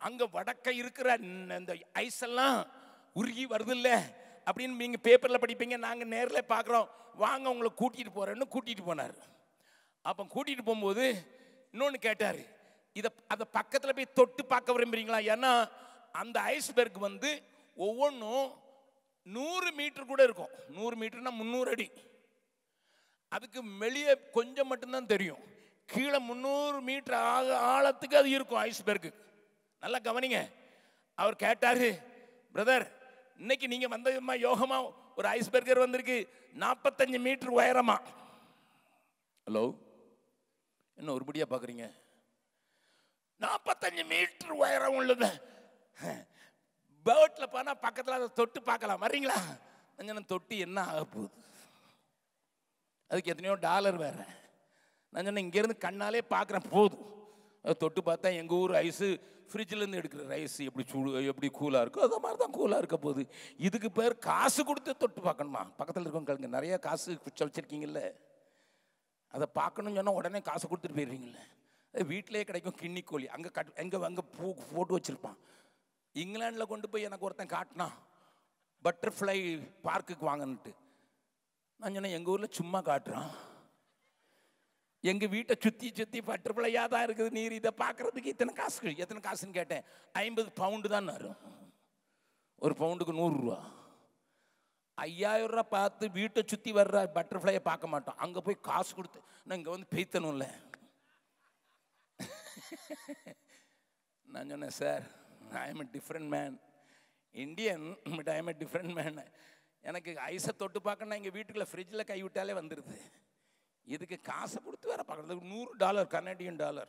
A: அங்க வடக்க இருக்கிற இந்த- இந்த ஐஸ் எல்லாம் உருகி வருது இல்ல அப்படின்னு நீங்க பேப்பர்ல படிப்பீங்க நாங்க நேர்ல பார்க்குறோம் வாங்க உங்களை கூட்டிட்டு போறேன்னு கூட்டிட்டு போனார் அப்போ கூட்டிட்டு போகும்போது இன்னொன்னு கேட்டாரு இதை அதை பக்கத்துல போய் தொட்டு பார்க்க விரும்புறீங்களா ஏன்னா அந்த ஐஸ்பெர்க் வந்து ஒவ்வொன்றும் நூறு மீட்டர் கூட இருக்கும் நூறு மீட்டர்னா முந்நூறு அடி அதுக்கு வெளியே கொஞ்சம் மட்டும்தான் தெரியும் கீழே முந்நூறு மீட்டர் ஆக ஆழத்துக்கு அது இருக்கும் ஐஸ்பெர்க்கு நல்லா கவனிங்க அவர் கேட்டாரு பிரதர் இன்னைக்கு நீங்க வந்ததுமா யோகமா ஒரு ஐஸ்பெர்கர் வந்திருக்கு நாற்பத்தஞ்சு மீட்டர் உயரமா ஹலோ என்ன ஒருபடியா பாக்குறீங்க நாற்பத்தஞ்சு மீட்டர் உயரம் உள்ளது பேர்ட்ல போனா பக்கத்துல அதை தொட்டு பார்க்கலாம் வர்றீங்களா நான் தொட்டு என்ன ஆக போகுது அதுக்கு எத்தனையோ டாலர் வேற நான் சொன்னேன் இங்கேருந்து கண்ணாலே பார்க்குறேன் போதும் அதை தொட்டு பார்த்தா எங்கள் ஊர் ஐஸு ஃப்ரிட்ஜிலேருந்து எடுக்கிற ரைஸ் எப்படி சூடு எப்படி கூலாக இருக்கோ அது மாதிரி தான் கூலாக இருக்க போகுது இதுக்கு பேர் காசு கொடுத்து தொட்டு பார்க்கணுமா பக்கத்தில் இருக்கவங்க நிறைய காசு குச்ச வச்சுருக்கீங்கல்ல அதை பார்க்கணும்னு சொன்னால் உடனே காசு கொடுத்துட்டு போயிடுறீங்களே அது வீட்டிலேயே கிடைக்கும் கிண்ணி கோழி அங்கே கட் எங்கே அங்கே பூ போட்டு வச்சுருப்பான் இங்கிலாண்டில் கொண்டு போய் எனக்கு ஒருத்தன் காட்டினான் பட்டர்ஃப்ளை பார்க்குக்கு வாங்கன்னுட்டு நான் சொன்னேன் எங்கள் ஊரில் சும்மா காட்டுறான் எங்கள் வீட்டை சுற்றி சுற்றி பட்டர்ஃப்ளையாக தான் இருக்குது நீர் இதை பார்க்குறதுக்கு இத்தனை காசு எத்தனை காசுன்னு கேட்டேன் ஐம்பது பவுண்டு தான் வரும் ஒரு பவுண்டுக்கு நூறுரூவா ஐயாயிரம் ரூபா பார்த்து வீட்டை சுற்றி வர்ற பட்டர்ஃப்ளையை பார்க்க மாட்டோம் அங்கே போய் காசு கொடுத்து நான் இங்கே வந்து பெய்த்தணும்ல நான் சொன்னேன் sir I am a different man Indian but I am a different man எனக்கு ஐஸை தொட்டு பார்க்கணும்னா எங்கள் வீட்டுக்குள்ள ஃப்ரிட்ஜில் கை விட்டாலே வந்துடுது இதுக்கு காசை கொடுத்து வேற பார்க்குறது நூறு டாலர் கனடியன் டாலர்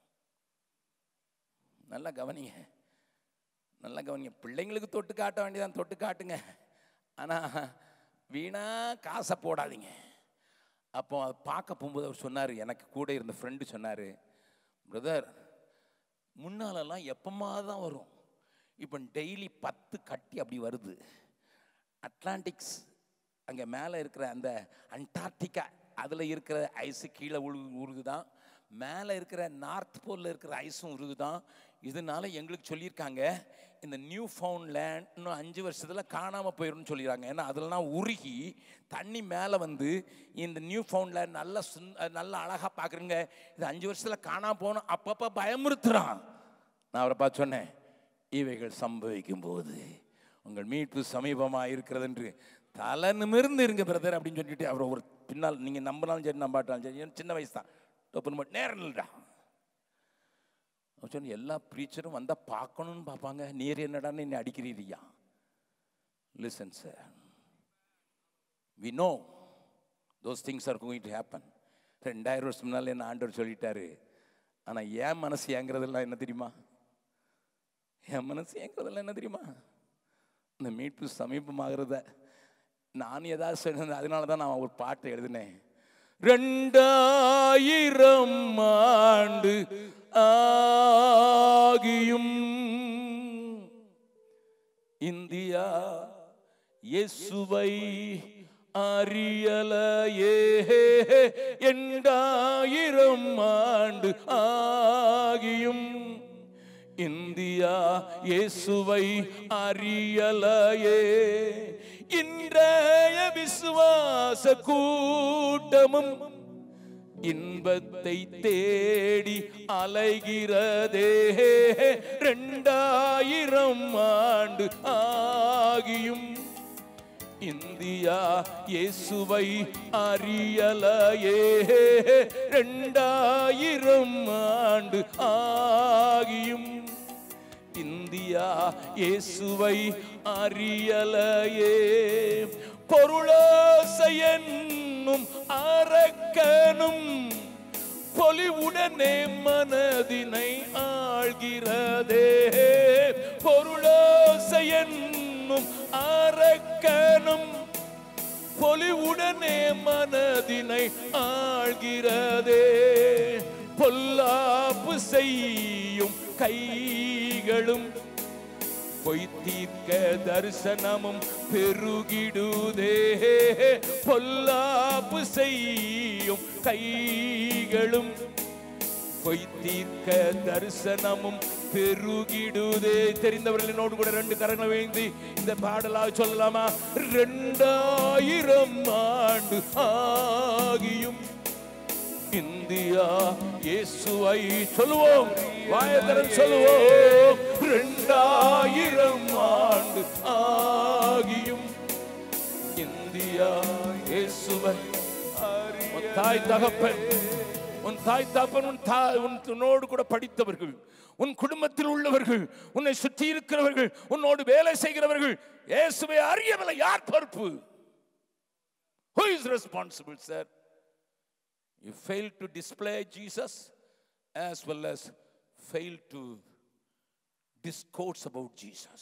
A: நல்லா கவனிங்க நல்லா கவனிங்க பிள்ளைங்களுக்கு தொட்டு காட்ட வேண்டியதான் தொட்டு காட்டுங்க ஆனால் வீணா காசை போடாதீங்க அப்போ அதை பார்க்க போகும்போது அவர் சொன்னார் எனக்கு கூட இருந்த ஃப்ரெண்டு சொன்னார் பிரதர் முன்னாலெல்லாம் எப்பமா தான் வரும் இப்போ டெய்லி பத்து கட்டி அப்படி வருது அட்லாண்டிக்ஸ் அங்கே மேலே இருக்கிற அந்த அண்டார்டிகா அதில் இருக்கிற ஐஸு கீழே உரு உருகுதான் மேலே இருக்கிற நார்த் போலில் இருக்கிற ஐஸும் உருகுதான் இதனால எங்களுக்கு சொல்லியிருக்காங்க இந்த நியூ ஃபவுண்ட் லேண்ட் இன்னும் அஞ்சு வருஷத்தில் காணாமல் போயிடும்னு சொல்லிடுறாங்க ஏன்னா அதெல்லாம் உருகி தண்ணி மேலே வந்து இந்த நியூ ஃபவுண்ட் லேண்ட் நல்லா சுந் நல்லா அழகாக பார்க்குறீங்க இது அஞ்சு வருஷத்தில் காணாமல் போகணும் அப்பப்போ பயமுறுத்துறான் நான் அவரை பார்த்து சொன்னேன் இவைகள் சம்பவிக்கும் போது உங்கள் மீட்பு சமீபமாக இருக்கிறது என்று தலை நிமிர்ந்து இருங்க பிரதர் அப்படின்னு சொல்லிட்டு அவர் ஒரு பின்னால் நீங்கள் நம்பினாலும் சரி நம்பாட்டாலும் சரி எனக்கு சின்ன வயசு தான் டொப்புன்னு மட்டும் நேரம் இல்லைடா அவர் சொன்ன எல்லா ப்ரீச்சரும் வந்தால் பார்க்கணும்னு பார்ப்பாங்க நீர் என்னடான்னு என்ன அடிக்கிறீரியா listen sir we know those things are going to happen ரெண்டாயிரம் வருஷம் முன்னால் என்ன ஆண்டவர் சொல்லிட்டாரு ஆனால் என் மனசு ஏங்குறதெல்லாம் என்ன தெரியுமா என் மனசு ஏங்குறதெல்லாம் என்ன தெரியுமா இந்த மீட்பு சமீபமாகிறத நான் ஏதாவது சொன்னது அதனால தான் நான் ஒரு பாட்டை எழுதினேன் ரெண்டாயிரம் ஆண்டு ஆகியும் இந்தியா இயேசுவை அறியலையே எண்டாயிரம் ஆண்டு ஆகியும் இந்தியா இயேசுவை அறியலையே இன்றைய விசுவாச கூட்டமும் இன்பத்தை தேடி அலைகிறதே ரெண்டாயிரம் ஆண்டு ஆகியும் இந்தியா இயேசுவை அறியலையே ரெண்டாயிரம் ஆண்டு ஆகியும் இந்தியா இயேசுவை அறியலையே பொருளாசை என்னும் அரக்கனும் பொலிவுடனே மனதினை ஆழ்கிறதே பொருளாசை என்னும் அரக்கனும் பொலிவுடனே மனதினை ஆழ்கிறதே பொல்லாப்பு செய்யும் கைகளும் பொய்த்தீர்க்க தரிசனமும் பெருகிடுதே பொல்லாப்பு செய்யும் கைகளும் பொய் தீர்க்க தரிசனமும் பெருகிடுதே தெரிந்தவர்கள் என்னோடு கூட ரெண்டு கரங்களை வைந்து இந்த பாடலாக சொல்லலாமா ரெண்டாயிரம் ஆண்டு ஆகியும் இந்தியா இயேசுவை சொல்லுவோம் வாயத்தரன் சொல்லுவோம் ரெண்டாயிரம் ஆண்டு ஆகியும் இந்தியா இயேசுவை உன் தாய் தகப்பன் உன் தாய் தகப்பன் உன் தாய் உன் உன்னோடு கூட படித்தவர்கள் உன் குடும்பத்தில் உள்ளவர்கள் உன்னை சுற்றி இருக்கிறவர்கள் உன்னோடு வேலை செய்கிறவர்கள் இயேசுவை அறியவில்லை யார் பொறுப்பு who is responsible sir you failed to display jesus as well as failed to discourse about jesus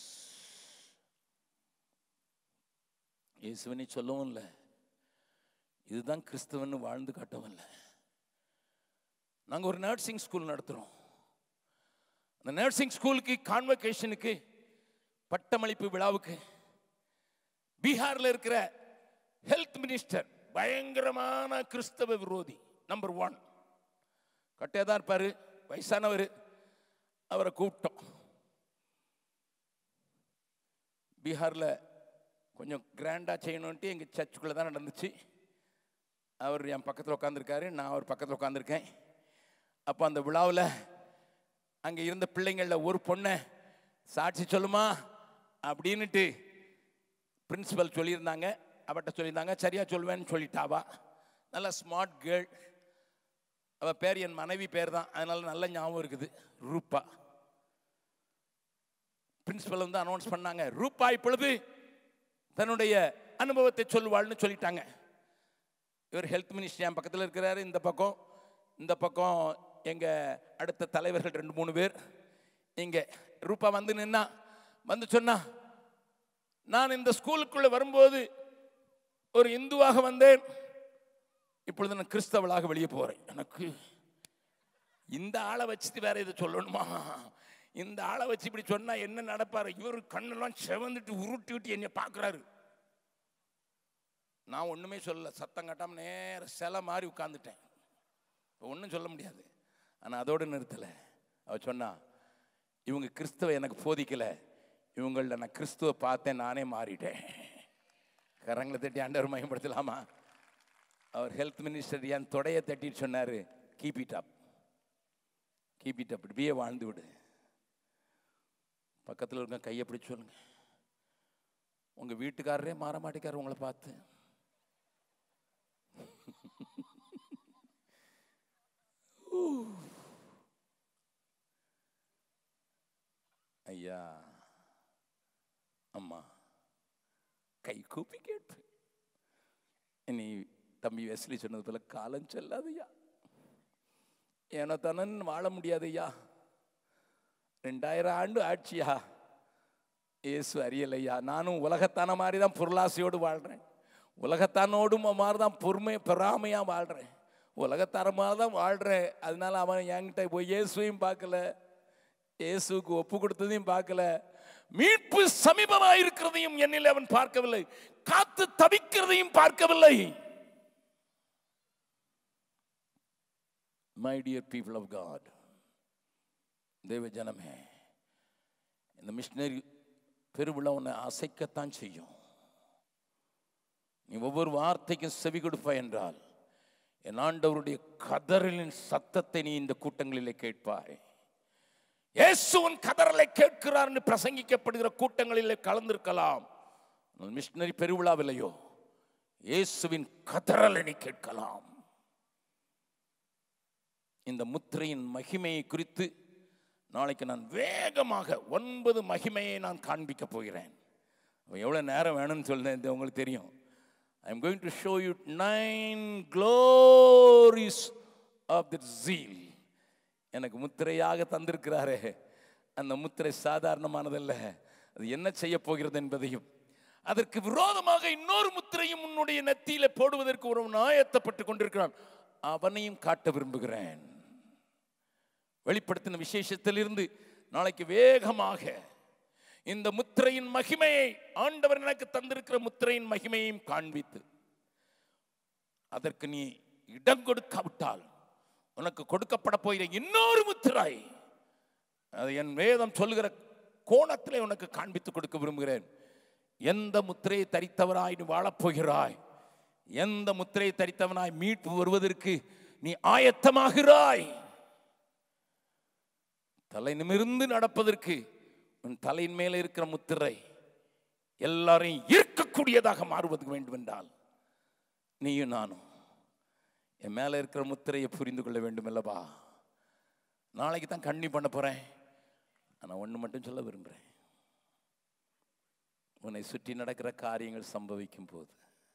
A: இயேசுவனை சொல்லவும் இல்லை இதுதான் கிறிஸ்தவன் வாழ்ந்து காட்டவும் இல்லை நாங்கள் ஒரு நர்சிங் ஸ்கூல் நடத்துகிறோம் அந்த நர்சிங் ஸ்கூலுக்கு கான்வகேஷனுக்கு பட்டமளிப்பு விழாவுக்கு பீகாரில் இருக்கிற ஹெல்த் மினிஸ்டர் பயங்கரமான கிறிஸ்தவ விரோதி நம்பர் ஒன் கட்டையாக தான் இருப்பார் வயசானவர் அவரை கூப்பிட்டோம் பீகாரில் கொஞ்சம் கிராண்டாக செய்யணுன்ட்டு எங்கள் சர்ச்சுக்குள்ளே தான் நடந்துச்சு அவர் என் பக்கத்தில் உட்காந்துருக்காரு நான் அவர் பக்கத்தில் உட்காந்துருக்கேன் அப்போ அந்த விழாவில் அங்கே இருந்த பிள்ளைங்களில் ஒரு பொண்ணை சாட்சி சொல்லுமா அப்படின்னுட்டு பிரின்சிபல் சொல்லியிருந்தாங்க அவட்ட சொல்லியிருந்தாங்க சரியாக சொல்லுவேன்னு சொல்லிட்டாவா நல்ல ஸ்மார்ட் கேர்ள் அவள் பேர் என் மனைவி பேர் தான் அதனால நல்ல ஞாபகம் இருக்குது ரூபா பிரின்சிபல் வந்து அனௌன்ஸ் பண்ணாங்க ரூபா இப்பொழுது தன்னுடைய அனுபவத்தை சொல்லுவாள்னு சொல்லிட்டாங்க இவர் ஹெல்த் மினிஸ்டர் என் பக்கத்தில் இருக்கிறாரு இந்த பக்கம் இந்த பக்கம் எங்கள் அடுத்த தலைவர்கள் ரெண்டு மூணு பேர் இங்கே ரூபா வந்து நின்னா வந்து சொன்னா நான் இந்த ஸ்கூலுக்குள்ளே வரும்போது ஒரு இந்துவாக வந்தேன் இப்பொழுது நான் கிறிஸ்தவளாக வெளியே போகிறேன் எனக்கு இந்த ஆளை வச்சுட்டு வேற இதை சொல்லணுமா இந்த ஆளை வச்சு இப்படி சொன்னா என்ன நடப்பாரு இவர் கண்ணெல்லாம் செவந்துட்டு உருட்டி விட்டு என்னை பார்க்குறாரு நான் ஒன்றுமே சொல்லல சத்தம் கட்டாமல் நேர சிலை மாதிரி உட்காந்துட்டேன் இப்போ ஒன்றும் சொல்ல முடியாது ஆனால் அதோடு நிறுத்தலை அவ சொன்னா இவங்க கிறிஸ்துவ எனக்கு போதிக்கலை இவங்கள நான் கிறிஸ்துவ பார்த்தேன் நானே மாறிட்டேன் கரங்களை தட்டி ஆண்டவர் மயப்படுத்தலாமா அவர் ஹெல்த் மினிஸ்டர் என் தொடையை தட்டிட்டு சொன்னார் keep it up keep it up இப்படியே வாழ்ந்து விடு பக்கத்தில் இருக்க கையை பிடிச்சு சொல்லுங்க உங்கள் வீட்டுக்காரரே மாற மாட்டேக்காரு உங்களை பார்த்து ஐயா அம்மா கை கூப்பி கேட்பேன் நீ தம்பி வெஸ்லி சொன்னது போல காலம் செல்லாதையா ஏனோ தானே வாழ முடியாதையா ரெண்டாயிரம் ஆண்டு ஆட்சியா இயேசு அறியலையா நானும் உலகத்தான மாதிரி தான் பொருளாசையோடு வாழ்கிறேன் உலகத்தானோடு மாதிரி தான் பொறுமை பெறாமையாக வாழ்கிறேன் உலகத்தார மாதிரி தான் வாழ்கிறேன் அதனால அவன் என்கிட்ட போய் இயேசுவையும் பார்க்கல இயேசுக்கு ஒப்பு கொடுத்ததையும் பார்க்கல மீட்பு சமீபமாக இருக்கிறதையும் என்னில் அவன் பார்க்கவில்லை காத்து தவிக்கிறதையும் பார்க்கவில்லை my dear people of God தேவ ஜனமே இந்த மிஷினரி பெருவிழா உன்னை அசைக்கத்தான் செய்யும் நீ ஒவ்வொரு வார்த்தைக்கும் செவி கொடுப்பாய் என்றால் என் ஆண்டவருடைய கதறலின் சத்தத்தை நீ இந்த கூட்டங்களிலே கேட்பாய் இயேசுவின் கதறலை கேட்கிறார் என்று பிரசங்கிக்கப்படுகிற கூட்டங்களிலே கலந்திருக்கலாம் மிஷினரி பெருவிழாவில்லையோ இயேசுவின் கதறலை நீ கேட்கலாம் இந்த முத்திரையின் மகிமையை குறித்து நாளைக்கு நான் வேகமாக ஒன்பது மகிமையை நான் காண்பிக்க போகிறேன் எவ்வளோ நேரம் வேணும்னு சொல்லுறேன் இது உங்களுக்கு தெரியும் I am going to show you nine glories of the zeal எனக்கு முத்திரையாக தந்திருக்கிறாரே அந்த முத்திரை சாதாரணமானதல்ல அது என்ன செய்ய போகிறது என்பதையும் அதற்கு விரோதமாக இன்னொரு முத்திரையும் உன்னுடைய நெத்தியில போடுவதற்கு ஒரு ஆயத்தப்பட்டு கொண்டிருக்கிறான் அவனையும் காட்ட விரும்புகிறேன் வெளிப்படுத்தின விசேஷத்திலிருந்து நாளைக்கு வேகமாக இந்த முத்திரையின் மகிமையை ஆண்டவர் எனக்கு தந்திருக்கிற முத்திரையின் மகிமையையும் காண்பித்து அதற்கு நீ இடம் கொடுக்காவிட்டால் உனக்கு கொடுக்கப்பட போகிற இன்னொரு முத்திரை அது என் வேதம் சொல்லுகிற கோணத்திலே உனக்கு காண்பித்து கொடுக்க விரும்புகிறேன் எந்த முத்திரையை தரித்தவராய் நீ வாழப்போகிறாய் எந்த முத்திரையை தரித்தவனாய் மீட்பு வருவதற்கு நீ ஆயத்தமாகிறாய் தலை நிமிர்ந்து நடப்பதற்கு உன் தலையின் மேலே இருக்கிற முத்திரை எல்லாரையும் ஈர்க்கக்கூடியதாக மாறுவதற்கு வேண்டும் என்றால் நீயும் நானும் என் மேலே இருக்கிற முத்திரையை புரிந்து கொள்ள வேண்டும் அல்லவா நாளைக்கு தான் கண்ணி பண்ண போறேன் ஆனால் ஒன்று மட்டும் சொல்ல விரும்புகிறேன் உன்னை சுற்றி நடக்கிற காரியங்கள் சம்பவிக்கும் போது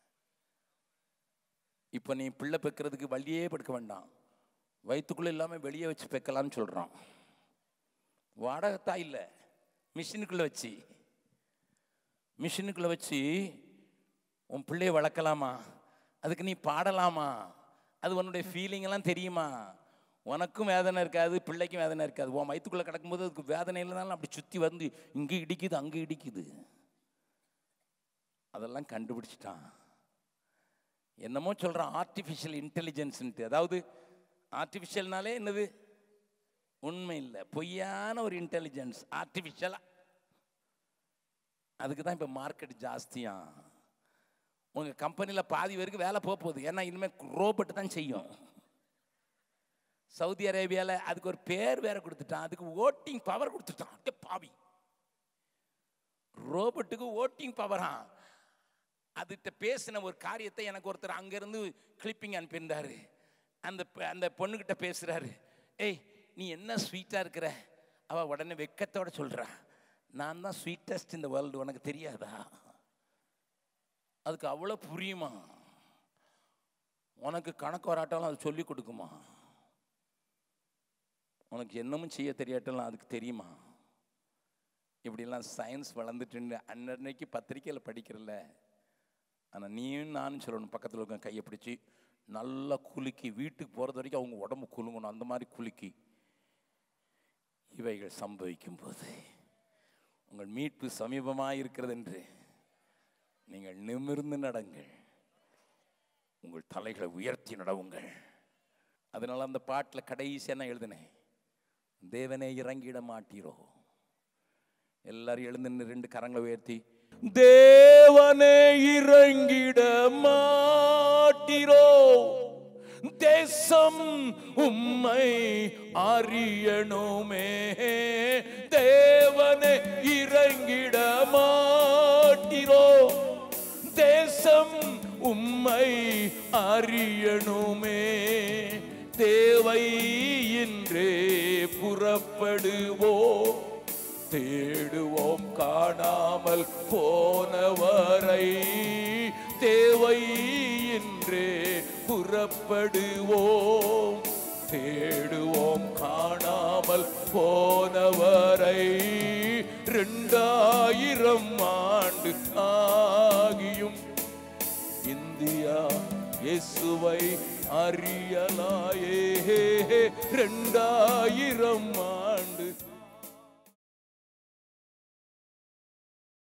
A: இப்போ நீ பிள்ளை பெக்கிறதுக்கு வழியே படுக்க வேண்டாம் வயிற்றுக்குள்ள இல்லாமல் வெளியே வச்சு பெக்கலாம்னு சொல்கிறான் வாடகத்தா இல்லை மிஷினுக்குள்ளே வச்சு மிஷினுக்குள்ளே வச்சு உன் பிள்ளைய வளர்க்கலாமா அதுக்கு நீ பாடலாமா அது உன்னுடைய ஃபீலிங் எல்லாம் தெரியுமா உனக்கும் வேதனை இருக்காது பிள்ளைக்கும் வேதனை இருக்காது உன் வயிற்றுக்குள்ளே கிடக்கும்போது அதுக்கு வேதனை இல்லைனாலும் அப்படி சுற்றி வந்து இங்கே இடிக்குது அங்கே இடிக்குது அதெல்லாம் கண்டுபிடிச்சிட்டான் என்னமோ சொல்கிறான் ஆர்டிஃபிஷியல் இன்டெலிஜென்ஸ்ன்ட்டு அதாவது ஆர்டிஃபிஷியல்னாலே என்னது உண்மை இல்லை பொய்யான ஒரு இன்டெலிஜென்ஸ் ஆர்டிஃபிஷியலாக அதுக்கு தான் இப்போ மார்க்கெட் ஜாஸ்தியா உங்கள் கம்பெனியில் பாதி பேருக்கு வேலை போக போகுது ஏன்னா இனிமேல் ரோபோட் தான் செய்யும் சவுதி அரேபியாவில் அதுக்கு ஒரு பேர் வேற கொடுத்துட்டான் அதுக்கு ஓட்டிங் பவர் கொடுத்துட்டான் அடே பாவி ரோபோட்டுக்கு ஓட்டிங் பவரா அதுகிட்ட பேசின ஒரு காரியத்தை எனக்கு ஒருத்தர் அங்கேருந்து கிளிப்பிங் அனுப்பியிருந்தாரு அந்த பெ- அந்த பொண்ணுக்கிட்ட பேசுகிறாரு ஏய் நீ என்ன ஸ்வீட்டாக இருக்கிற அவள் உடனே வெக்கத்தோட சொல்கிறா நான் தான் ஸ்வீட்டஸ்ட் இந்த வேர்ல்டு உனக்கு தெரியாதா அதுக்கு அவ்வளோ புரியுமா உனக்கு கணக்கு வராட்டாலும் அது சொல்லி கொடுக்குமா உனக்கு என்னமும் செய்ய தெரியாட்டாலும் அதுக்கு தெரியுமா இப்படிலாம் சயின்ஸ் வளர்ந்துட்டு அன்னன்னைக்கு பத்திரிக்கையில் படிக்கிறல்ல ஆனால் நீயும் நானும் சொல்லணும் பக்கத்தில் இருக்க கையை பிடிச்சி நல்லா குலுக்கி வீட்டுக்கு போகிறது வரைக்கும் அவங்க உடம்பு குலுங்கணும் அந்த மாதிரி குலுக்கி இவைகள் சம்பவிக்கும் போது உங்கள் மீட்பு சமீபமாக இருக்கிறது என்று நீங்கள் நிமிர்ந்து நடங்கள் உங்கள் தலைகளை உயர்த்தி நடவுங்கள் அதனால அந்த பாட்டில் கடைசியாக நான் எழுதினேன் தேவனே இறங்கிட மாட்டீரோ எல்லாரும் எழுந்து நின்னு ரெண்டு கரங்களை உயர்த்தி தேவனே இறங்கிட மாட்டீரோ தேசம் உம்மை அறியணுமே தேவனே இறங்கிட மாட்டீரோ தேசம் உம்மை அறியணுமே தேவை இன்றே புறப்படுவோம் தேடுவோம் காணாமல் போனவரை தேவை இன்றே புறப்படுவோம் தேடுவோம் காணாமல் போனவரை ரெண்டாயிரம் ஆண்டு ஆகியும் இந்தியா இயேசுவை அறியலாயே ரெண்டாயிரம் ஆண்டு